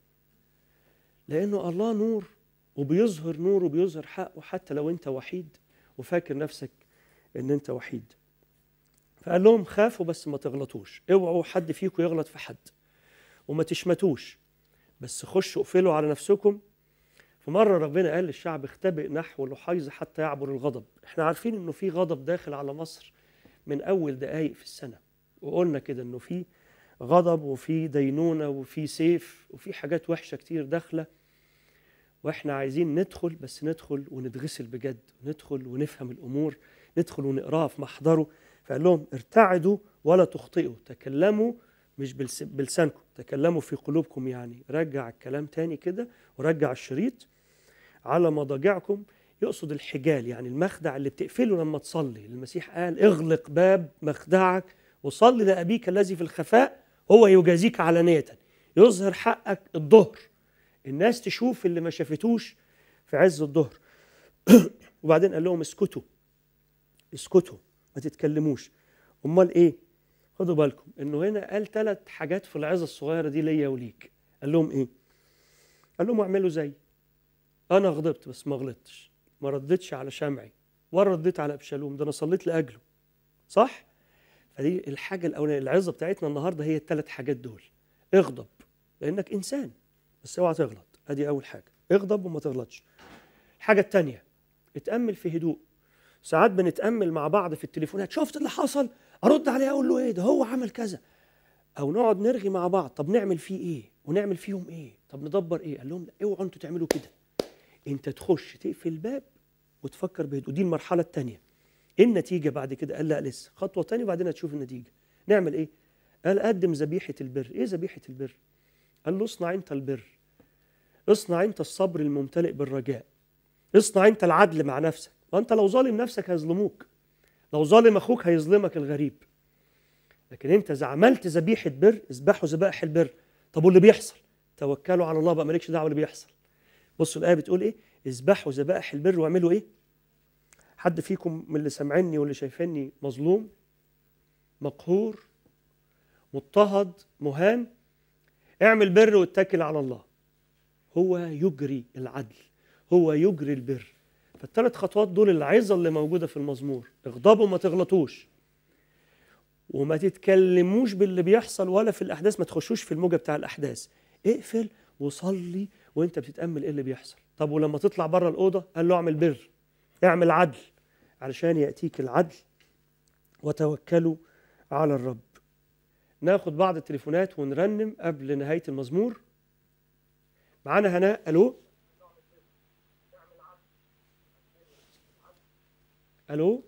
لأنه الله نور وبيظهر نور وبيظهر حقه حتى لو أنت وحيد وفاكر نفسك إن أنت وحيد فقال لهم خافوا بس ما تغلطوش اوعوا حد فيكم يغلط في حد وما تشمتوش بس خشوا اقفلوا على نفسكم فمرة ربنا قال للشعب اختبئ نحو لحيظ حتى يعبر الغضب احنا عارفين انه في غضب داخل على مصر من اول دقايق في السنة وقلنا كده انه في غضب وفي دينونة وفي سيف وفي حاجات وحشة كتير داخلة واحنا عايزين ندخل بس ندخل ونتغسل بجد ندخل ونفهم الامور ندخل ونقراها في محضره فقال لهم ارتعدوا ولا تخطئوا تكلموا مش بلس- بلسانكم تكلموا في قلوبكم يعني رجع الكلام تاني كده ورجع الشريط على مضاجعكم يقصد الحجال يعني المخدع اللي بتقفله لما تصلي المسيح قال اغلق باب مخدعك وصلي لأبيك الذي في الخفاء هو يجازيك علانية يظهر حقك الظهر الناس تشوف اللي ما شافتوش في عز الظهر وبعدين قال لهم اسكتوا اسكتوا ما تتكلموش امال ايه خدوا بالكم انه هنا قال ثلاث حاجات في العظه الصغيره دي ليا وليك قال لهم ايه قال لهم اعملوا زي انا غضبت بس ما غلطتش ما ردتش على شمعي ولا رديت على ابشالوم ده انا صليت لاجله صح فدي الحاجه الاولانيه العظه بتاعتنا النهارده هي الثلاث حاجات دول اغضب لانك انسان بس اوعى تغلط ادي اول حاجه اغضب وما تغلطش الحاجه الثانيه اتامل في هدوء ساعات بنتامل مع بعض في التليفونات شفت اللي حصل ارد عليه اقول له ايه ده هو عمل كذا او نقعد نرغي مع بعض طب نعمل فيه ايه ونعمل فيهم ايه طب ندبر ايه قال لهم لا اوعوا انتوا تعملوا كده انت تخش تقفل الباب وتفكر بهدوء دي المرحله الثانيه ايه النتيجه بعد كده قال لا لسه خطوه ثانيه وبعدين هتشوف النتيجه نعمل ايه قال قدم ذبيحه البر ايه ذبيحه البر قال له اصنع انت البر اصنع انت الصبر الممتلئ بالرجاء اصنع انت العدل مع نفسك وانت لو ظالم نفسك هيظلموك لو ظالم اخوك هيظلمك الغريب لكن انت اذا عملت ذبيحه بر اذبحوا ذبائح البر طب واللي بيحصل توكلوا على الله بقى مالكش دعوه باللي بيحصل بصوا الايه بتقول ايه اذبحوا ذبائح البر واعملوا ايه حد فيكم من اللي سامعيني واللي شايفيني مظلوم مقهور مضطهد مهان اعمل بر واتكل على الله هو يجري العدل هو يجري البر فالثلاث خطوات دول العظه اللي موجوده في المزمور اغضبوا ما تغلطوش وما تتكلموش باللي بيحصل ولا في الاحداث ما تخشوش في الموجه بتاع الاحداث اقفل وصلي وانت بتتامل ايه اللي بيحصل طب ولما تطلع بره الاوضه قال له اعمل بر اعمل عدل علشان ياتيك العدل وتوكلوا على الرب ناخد بعض التليفونات ونرنم قبل نهايه المزمور معانا هناء الو الو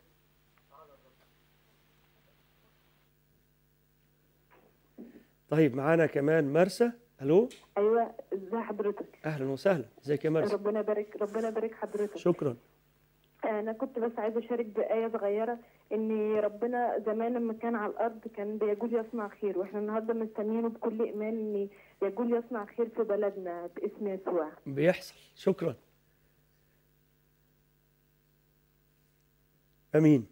طيب معانا كمان مرسى الو ايوه ازي حضرتك اهلا وسهلا ازيك يا مرسى ربنا يبارك ربنا يبارك حضرتك شكرا انا كنت بس عايزه اشارك بايه صغيره ان ربنا زمان لما كان على الارض كان بيقول يصنع خير واحنا النهارده مستنيينه بكل ايمان ان يقول يصنع خير في بلدنا باسم يسوع بيحصل شكرا امين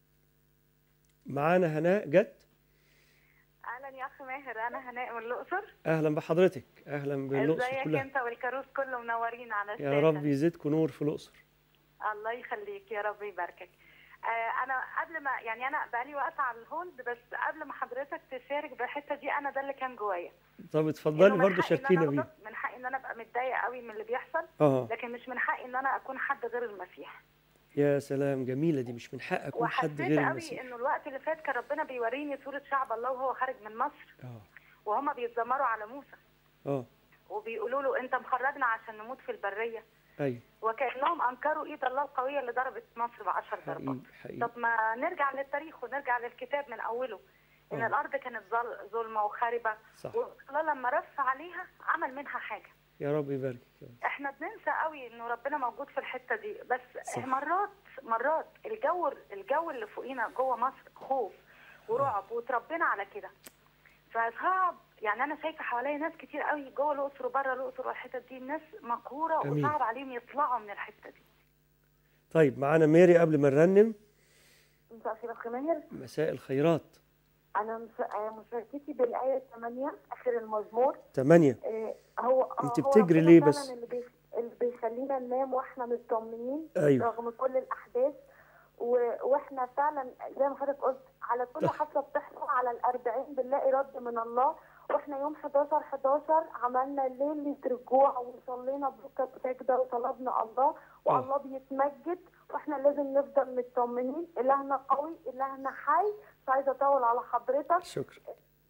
معانا هناء جت اهلا يا اخ ماهر انا هناء من الاقصر اهلا بحضرتك اهلا بالاقصر ازيك كلها انت والكاروس كله منورين على يا الشاشة. رب يزيدكم نور في الاقصر الله يخليك يا رب يباركك آه، انا قبل ما يعني انا بقالي وقت على الهولد بس قبل ما حضرتك تشارك بالحته دي انا ده اللي كان جوايا طب إنه اتفضلي من برضه حقي إن أنا شاركينا بيه أغضب، من حقي ان انا ابقى متضايقه قوي من اللي بيحصل اه لكن مش من حقي ان انا اكون حد غير المسيح يا سلام جميله دي مش من حق اكون حد وحسيت غير قوي المسيح انه الوقت اللي فات كان ربنا بيوريني صوره شعب الله وهو خارج من مصر اه وهما بيتذمروا على موسى اه وبيقولوا له انت مخرجنا عشان نموت في البريه ايوه وكانهم انكروا ايد الله القويه اللي ضربت مصر بعشر ضربات حقيقي حقيقي طب ما نرجع للتاريخ ونرجع للكتاب من اوله ان آه. الارض كانت ظل- ظلمه وخاربه صح والله لما رف عليها عمل منها حاجه يا رب يبارك يا رب. احنا بننسى قوي انه ربنا موجود في الحته دي بس صح. مرات مرات الجو الجو اللي فوقينا جوه مصر خوف ورعب وتربينا على كده فصعب يعني انا شايفه حواليا ناس كتير قوي جوه الاقصر وبره الاقصر والحتت دي الناس مقهوره أمين. وصعب عليهم يطلعوا من الحته دي طيب معانا ميري قبل ما نرنم مساء الخير اخي ماهر مساء الخيرات انا مس- آه، مشاركتي بالايه 8 اخر المزمور ثمانية آه، هو آه، أنت هو بتجري ربنا ليه فعلاً بس؟ اللي, بي... اللي بيخلينا ننام واحنا مطمنين أيوه. رغم كل الاحداث و... واحنا فعلا زي ما حضرتك قلت على كل صح. حفله بتحصل على الأربعين بنلاقي رد من الله واحنا يوم 11 11 عملنا ليله رجوع وصلينا بركه سجده وطلبنا الله والله بيتمجد واحنا لازم نفضل مطمنين الهنا قوي الهنا حي مش عايزه اطول على حضرتك شكرا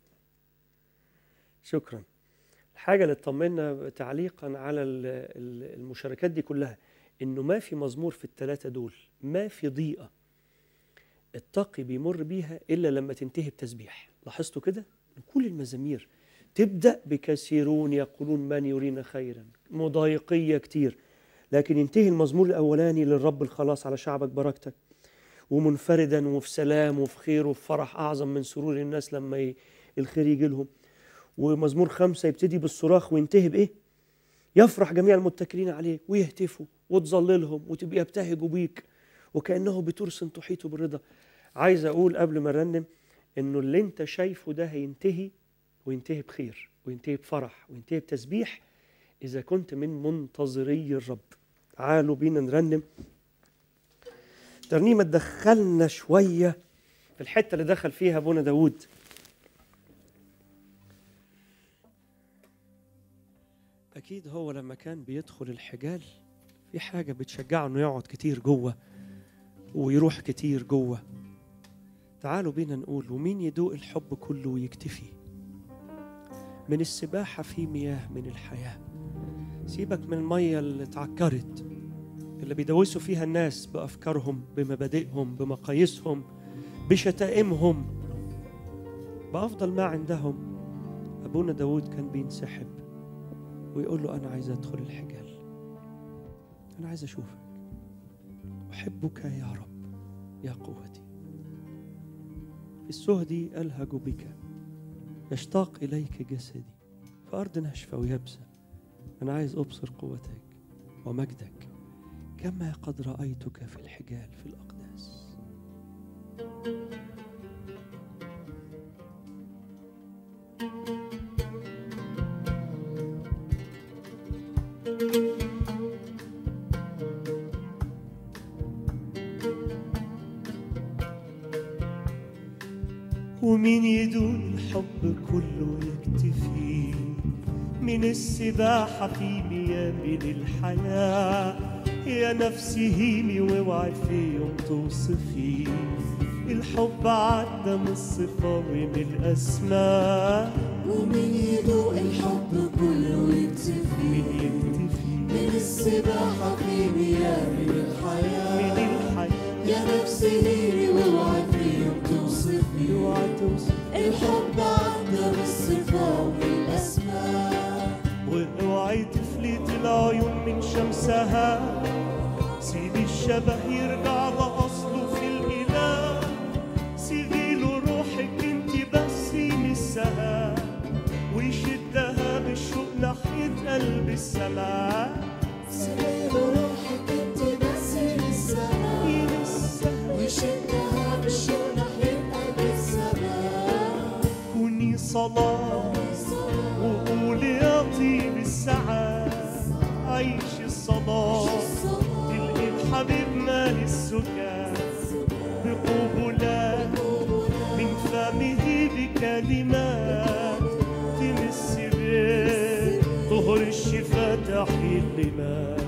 شكرا الحاجة اللي اطمنا تعليقا على ال- ال- المشاركات دي كلها انه ما في مزمور في الثلاثة دول ما في ضيقة التقي بيمر بيها الا لما تنتهي بتسبيح لاحظتوا كده كل المزامير تبدأ بكثيرون يقولون من يرينا خيرا مضايقية كتير لكن ينتهي المزمور الأولاني للرب الخلاص على شعبك بركتك ومنفردا وفي سلام وفي خير وفي فرح أعظم من سرور الناس لما ي- الخير يجي لهم ومزمور خمسة يبتدي بالصراخ وينتهي بإيه؟ يفرح جميع المتكلين عليه ويهتفوا وتظللهم وتبقى يبتهجوا بيك وكأنه بترس تحيطه بالرضا عايز أقول قبل ما أرنم إنه اللي أنت شايفه ده هينتهي وينتهي بخير وينتهي بفرح وينتهي بتسبيح إذا كنت من منتظري الرب تعالوا بينا نرنم ترنيمة تدخلنا شوية في الحتة اللي دخل فيها أبونا داود أكيد هو لما كان بيدخل الحجال في حاجة بتشجعه إنه يقعد كتير جوه ويروح كتير جوه تعالوا بينا نقول ومين يدوق الحب كله ويكتفي من السباحة في مياه من الحياة سيبك من المية اللي اتعكرت اللي بيدوسوا فيها الناس بأفكارهم بمبادئهم بمقاييسهم بشتائمهم بأفضل ما عندهم أبونا داود كان بينسحب ويقول له أنا عايز أدخل الحجال أنا عايز أشوفك أحبك يا رب يا قوتي في السهد ألهج بك يشتاق إليك جسدي في أرض ناشفة ويابسة أنا عايز أبصر قوتك ومجدك كما قد رأيتك في الحجال في الأقداس ومين يدوق الحب كله يكتفي من السباحة في مياه من الحياة يا نفسي هيمي واوعي في يوم توصفي الحب عدى من الصفة ومن الأسماء ومين يدوق الحب كله يكتفي مين يكتفي من السباحة في مياه من من الحياة الحياة يا نفسي هيري واوعي في يوم توصفي اوعى توصف الحب عدى بالصفة والأسماء واوعي تفلت العيون من شمسها سيبي الشبه يرجع لأصله في الإله سيبي له روحك انت بس يمسها ويشدها بالشوق ناحية قلب السماء سيب روحك انت بس للسماء يمسها وشدها بالشوق ناحية قلب السماء كوني صلاة وقولي يا طيب الساعات عيش الصلاة تلقي الحبيب مال السكات اللي مات تمس بيه طهر الشفا تحيي اللي مات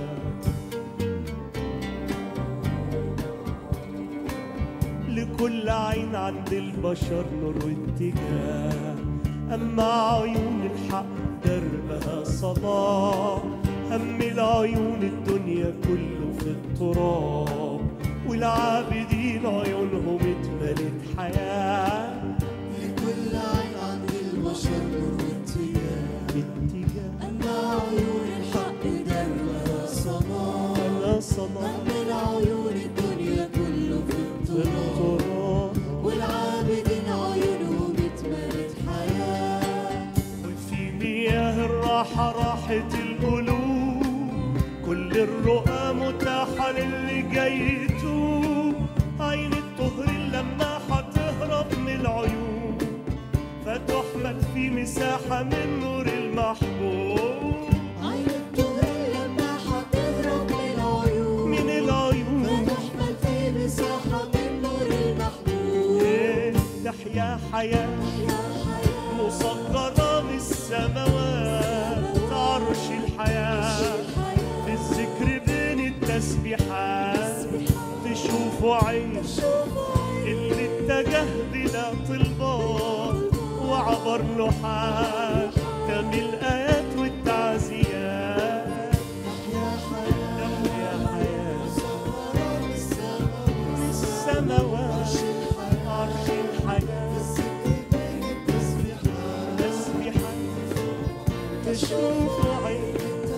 لكل عين عند البشر نور واتجاه أما عيون الحق دربها صلاة هم العيون الدنيا كله في التراب والعابدين عيونهم اتملت حياة لكل عين عند البشر نور واتجاه اتجاه أما عيون الحق دربها صلاة أنا صلاة من عيون الدنيا كله في في التراب التراب والعابدين عيونهم اتملت حياة وفي مياه الراحة راحة القلوب كل الرؤى متاحة للي جاي يتوب عين الطهر لما هتهرب من العيون فتحمل في مساحة من نور المحبوب عين الطهر لما هتهرب من العيون من العيون فتحمل في مساحة من نور المحبوب إيه، تحيا حياة يا حياة مصغرة من السماوات عرش الحياة في الذكر بين التسبيحات تشوفوا عين اللي اتجه بلا طلبات وعبر لوحات كامل الآيات والتعزيات يا حياة يا حياة مصغرة من السماوات السماوات عرش الحياة بين التسبيحات تسبيحات تشوفوا عين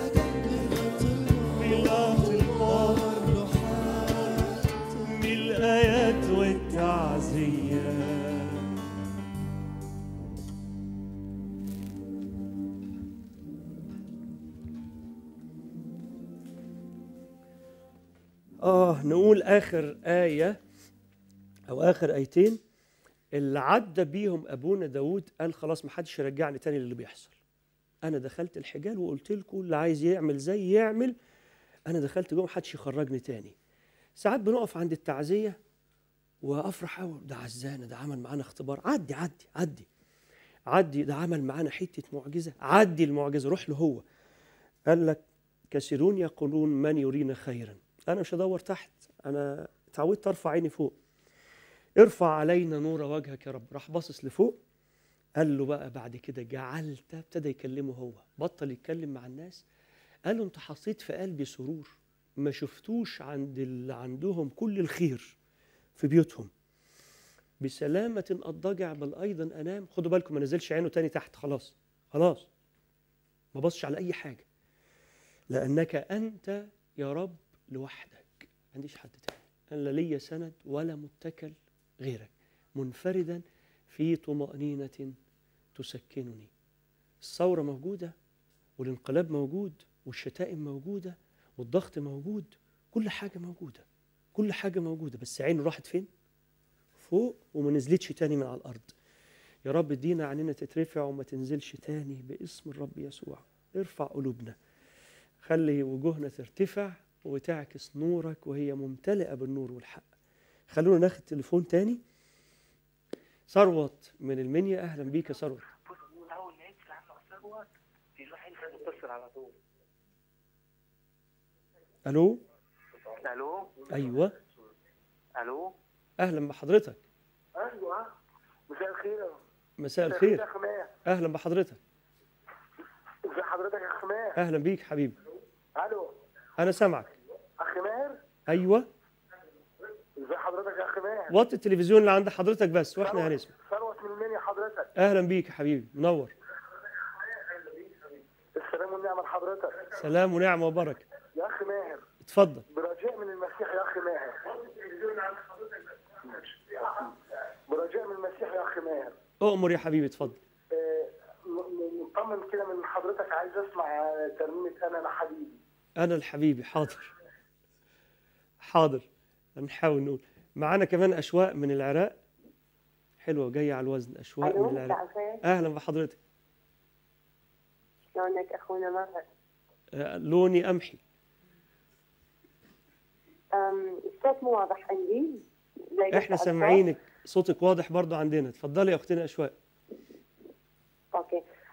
بلا طلبات من الآيات والتعزيات آه نقول آخر آية أو آخر آيتين اللي عدى بيهم أبونا داود قال خلاص محدش يرجعني تاني للي بيحصل أنا دخلت الحجال وقلت لكم اللي عايز يعمل زي يعمل أنا دخلت جوه محدش يخرجني تاني ساعات بنقف عند التعزية وأفرح أوي ده عزانا ده عمل معانا اختبار عدي عدي عدي عدي ده عمل معانا حتة معجزة عدي المعجزة روح له هو قال لك كثيرون يقولون من يرينا خيرا أنا مش هدور تحت أنا اتعودت أرفع عيني فوق ارفع علينا نور وجهك يا رب راح باصص لفوق قال له بقى بعد كده جعلت ابتدى يكلمه هو بطل يتكلم مع الناس قال له انت حطيت في قلبي سرور ما شفتوش عند اللي عندهم كل الخير في بيوتهم بسلامة أضجع بل أيضا أنام خدوا بالكم ما نزلش عينه تاني تحت خلاص خلاص ما بصش على أي حاجة لأنك أنت يا رب لوحدك ما عنديش حد تاني أنا لا ليا سند ولا متكل غيرك منفردا في طمأنينة تسكنني الثورة موجودة والانقلاب موجود والشتائم موجودة والضغط موجود كل حاجة موجودة كل حاجة موجودة بس عينه راحت فين؟ فوق وما نزلتش تاني من على الأرض يا رب ادينا عيننا تترفع وما تنزلش تاني باسم الرب يسوع ارفع قلوبنا خلي وجوهنا ترتفع وتعكس نورك وهي ممتلئة بالنور والحق خلونا ناخد تليفون تاني ثروت من المنيا اهلا بيك يا ثروت اول ما يدفع عنه ثروت يروح انت متصل على طول الو الو ايوه الو اهلا بحضرتك ايوه مساء الخير مساء الخير يا خماس اهلا بحضرتك ازي حضرتك يا خماس اهلا بيك حبيبي الو انا سامعك اخ ماهر ايوه ازي حضرتك يا اخ ماهر وطي التلفزيون اللي عند حضرتك بس واحنا هنسمع ثروت من المنيا حضرتك اهلا بيك يا حبيبي منور السلام والنعمه لحضرتك سلام ونعمه وبركه يا اخ ماهر اتفضل برجاء من المسيح يا اخ ماهر برجاء من المسيح يا اخ ماهر اؤمر يا حبيبي اتفضل آه، ن- ن- نطمن كده من حضرتك عايز اسمع آه، ترنيمه انا انا حبيبي انا الحبيبي حاضر حاضر هنحاول نقول معانا كمان اشواق من العراق حلوه جايه على الوزن اشواق الو من العراق مساء الخير اهلا بحضرتك شلونك اخونا ماهر آه، لوني قمحي أم، الصوت مو واضح عندي زي احنا قطع سامعينك صوتك واضح برضو عندنا اتفضلي يا اختنا اشواق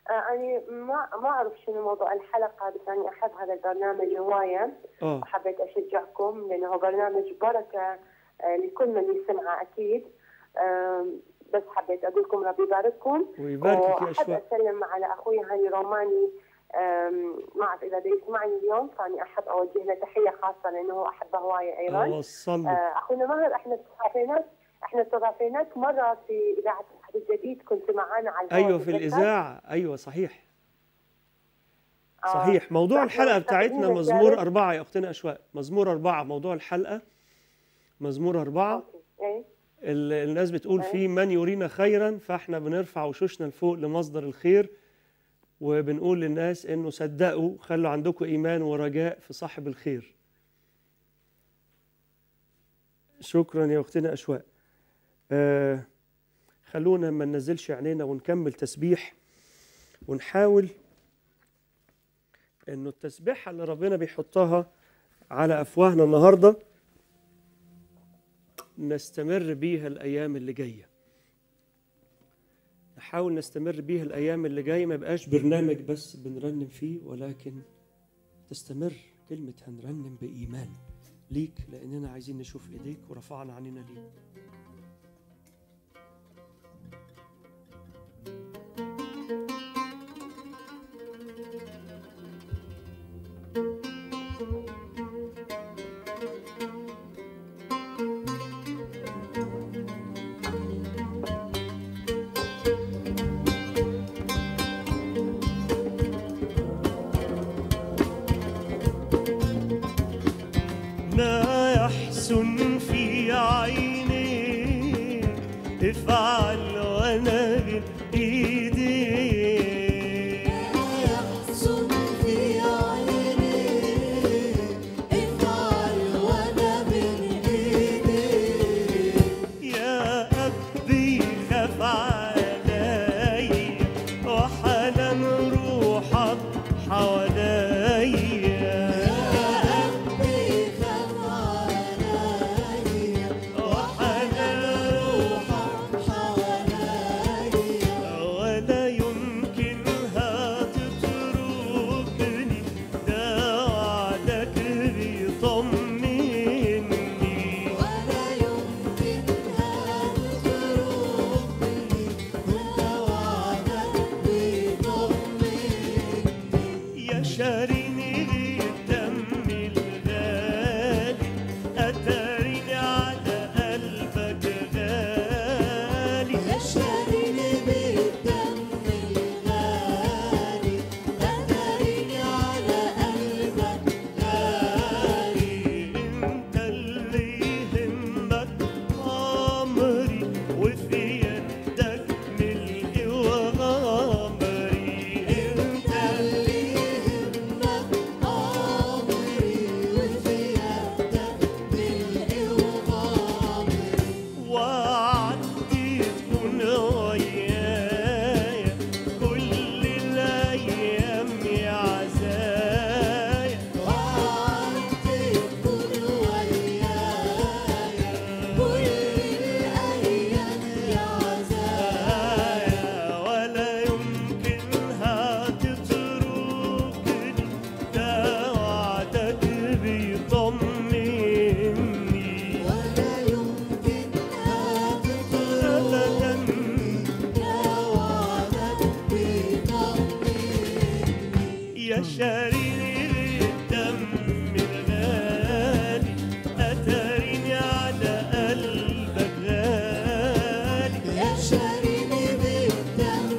آه، أنا ما ما أعرف شنو موضوع الحلقة بس أنا أحب هذا البرنامج هواية اه وحبيت أشجعكم لأنه برنامج بركة آه، لكل من يسمعه أكيد آم، بس حبيت أقول لكم ربي يبارككم ويباركك يا وأحب أشواق أسلم على أخوي هاني روماني آم، ما أعرف إذا بده يسمعني اليوم فأني أحب أوجه له تحية خاصة لأنه هو أحبه هواية أيضا أوصل له آه، اخونا ماهر احنا استضافيناك احنا استضافيناك مره في اذاعه الحد الجديد كنت معانا على الهواء أيوة في تتذكر؟ الإذاعة أيوة صحيح آه، صحيح موضوع فإحنا الحلقة بتاعتنا محتاجين مزمور رسالة. أربعة يا أختنا أشواق مزمور أربعة موضوع الحلقة مزمور أربعة أوكي. ايه ال- الناس بتقول أيوة. فيه من يرينا خيرا فاحنا بنرفع وشوشنا لفوق لمصدر الخير وبنقول للناس انه صدقوا خلوا عندكم ايمان ورجاء في صاحب الخير شكرا يا اختنا اشواق آه خلونا ما ننزلش عينينا ونكمل تسبيح ونحاول انه التسبيحه اللي ربنا بيحطها على افواهنا النهارده نستمر بيها الأيام اللي جاية نحاول نستمر بيها الأيام اللي جاية ما يبقاش برنامج بس بنرنم فيه ولكن تستمر كلمة هنرنم بإيمان ليك لأننا عايزين نشوف إيديك ورفعنا عننا ليك ما يحسن في عيني افعل وانا بين ايديك يحسن في عيني افعل وانا بين ايديك يا أبي خاف علي وحنان روحك حواليا ربي خاف عليا وحنان روحك حواليا ولا يمكنها تتركني ده وعدك بيطمني ولا يمكنها تخرجني وانت وعدك بيطمني يا شاريني بالدم الغالي أتاريني على قلبك غالي يا شاريني بالدم الغالي أداريني على قلبك غالي انت اللي يهمك عمري وفي يدك ملئي وغمري انت اللي يهمك عمري وفي يدك ملئي وغامري وعدي تكون ويايا كل الايام يا عزايا وعدت تكون ويايا كل الأيام يا عزايا ولا يمكنها تتركني ده وعدك بيطمني ولا يمكنها أبدا تخرجني يا وعدك بيطمني يا شاريني بالدم الغالي أتاريني على قلبك غالي يا شاريني بالدم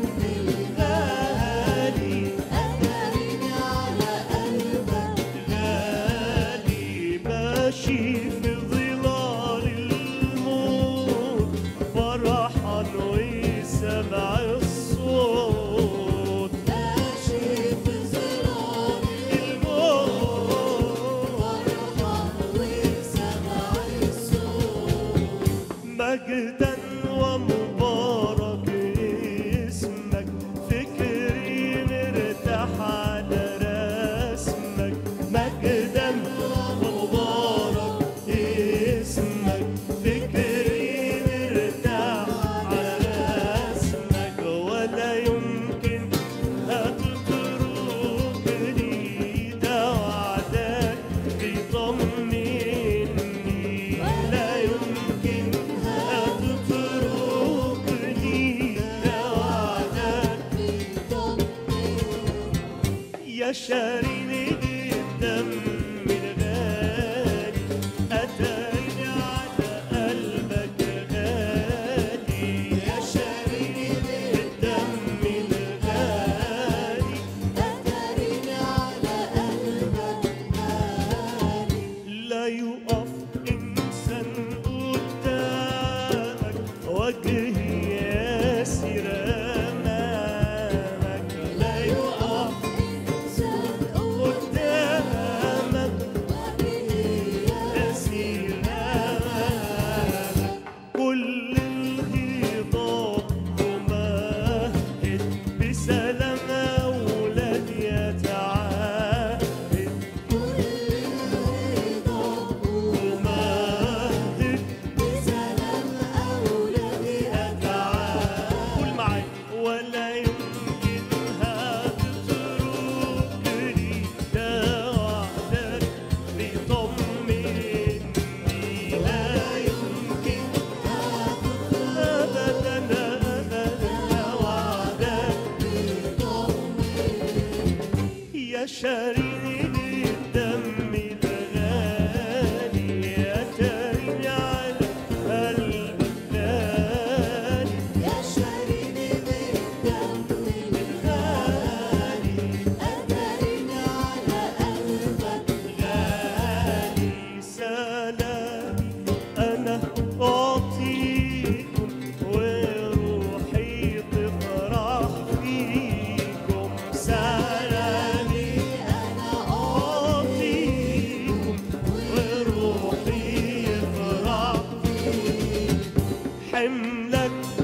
الغالي أداريني على قلبك غالي ماشي في ظلال الموت فرحان وسمع الصوت ماشي في ظلال الموت فرحان وسمع الصوت مجدا ومبارك اسمك فكري مرتاح على رسمك مجدا ومبارك اسمك فكري مرتاح على رسمك يا شاريني الدم الغالي أتاني على قلبك غالي يا شاريني الدم الغالي أتاريني على قلبك لا يقف إنسان قدامك وجهي ياسر أمامك لا يقف قدامك ياسر أمامك كل الغضاب ممهد بسلام أولاد يتعاهد ممهد قول معايا ولا يمكن هتتركني ده وعدك بيطمني لا يمكن أبدا أبدا وعدك يا شاريني الدم الغالي يا تاريني على قلبك غالي يا شاريني بالدم الغالي أتاريني على قلبك غالي سلامي أنا أعطيكم وروحي تفرح فيكم سلامي أنا أعطيكم وروحي يفرح حملك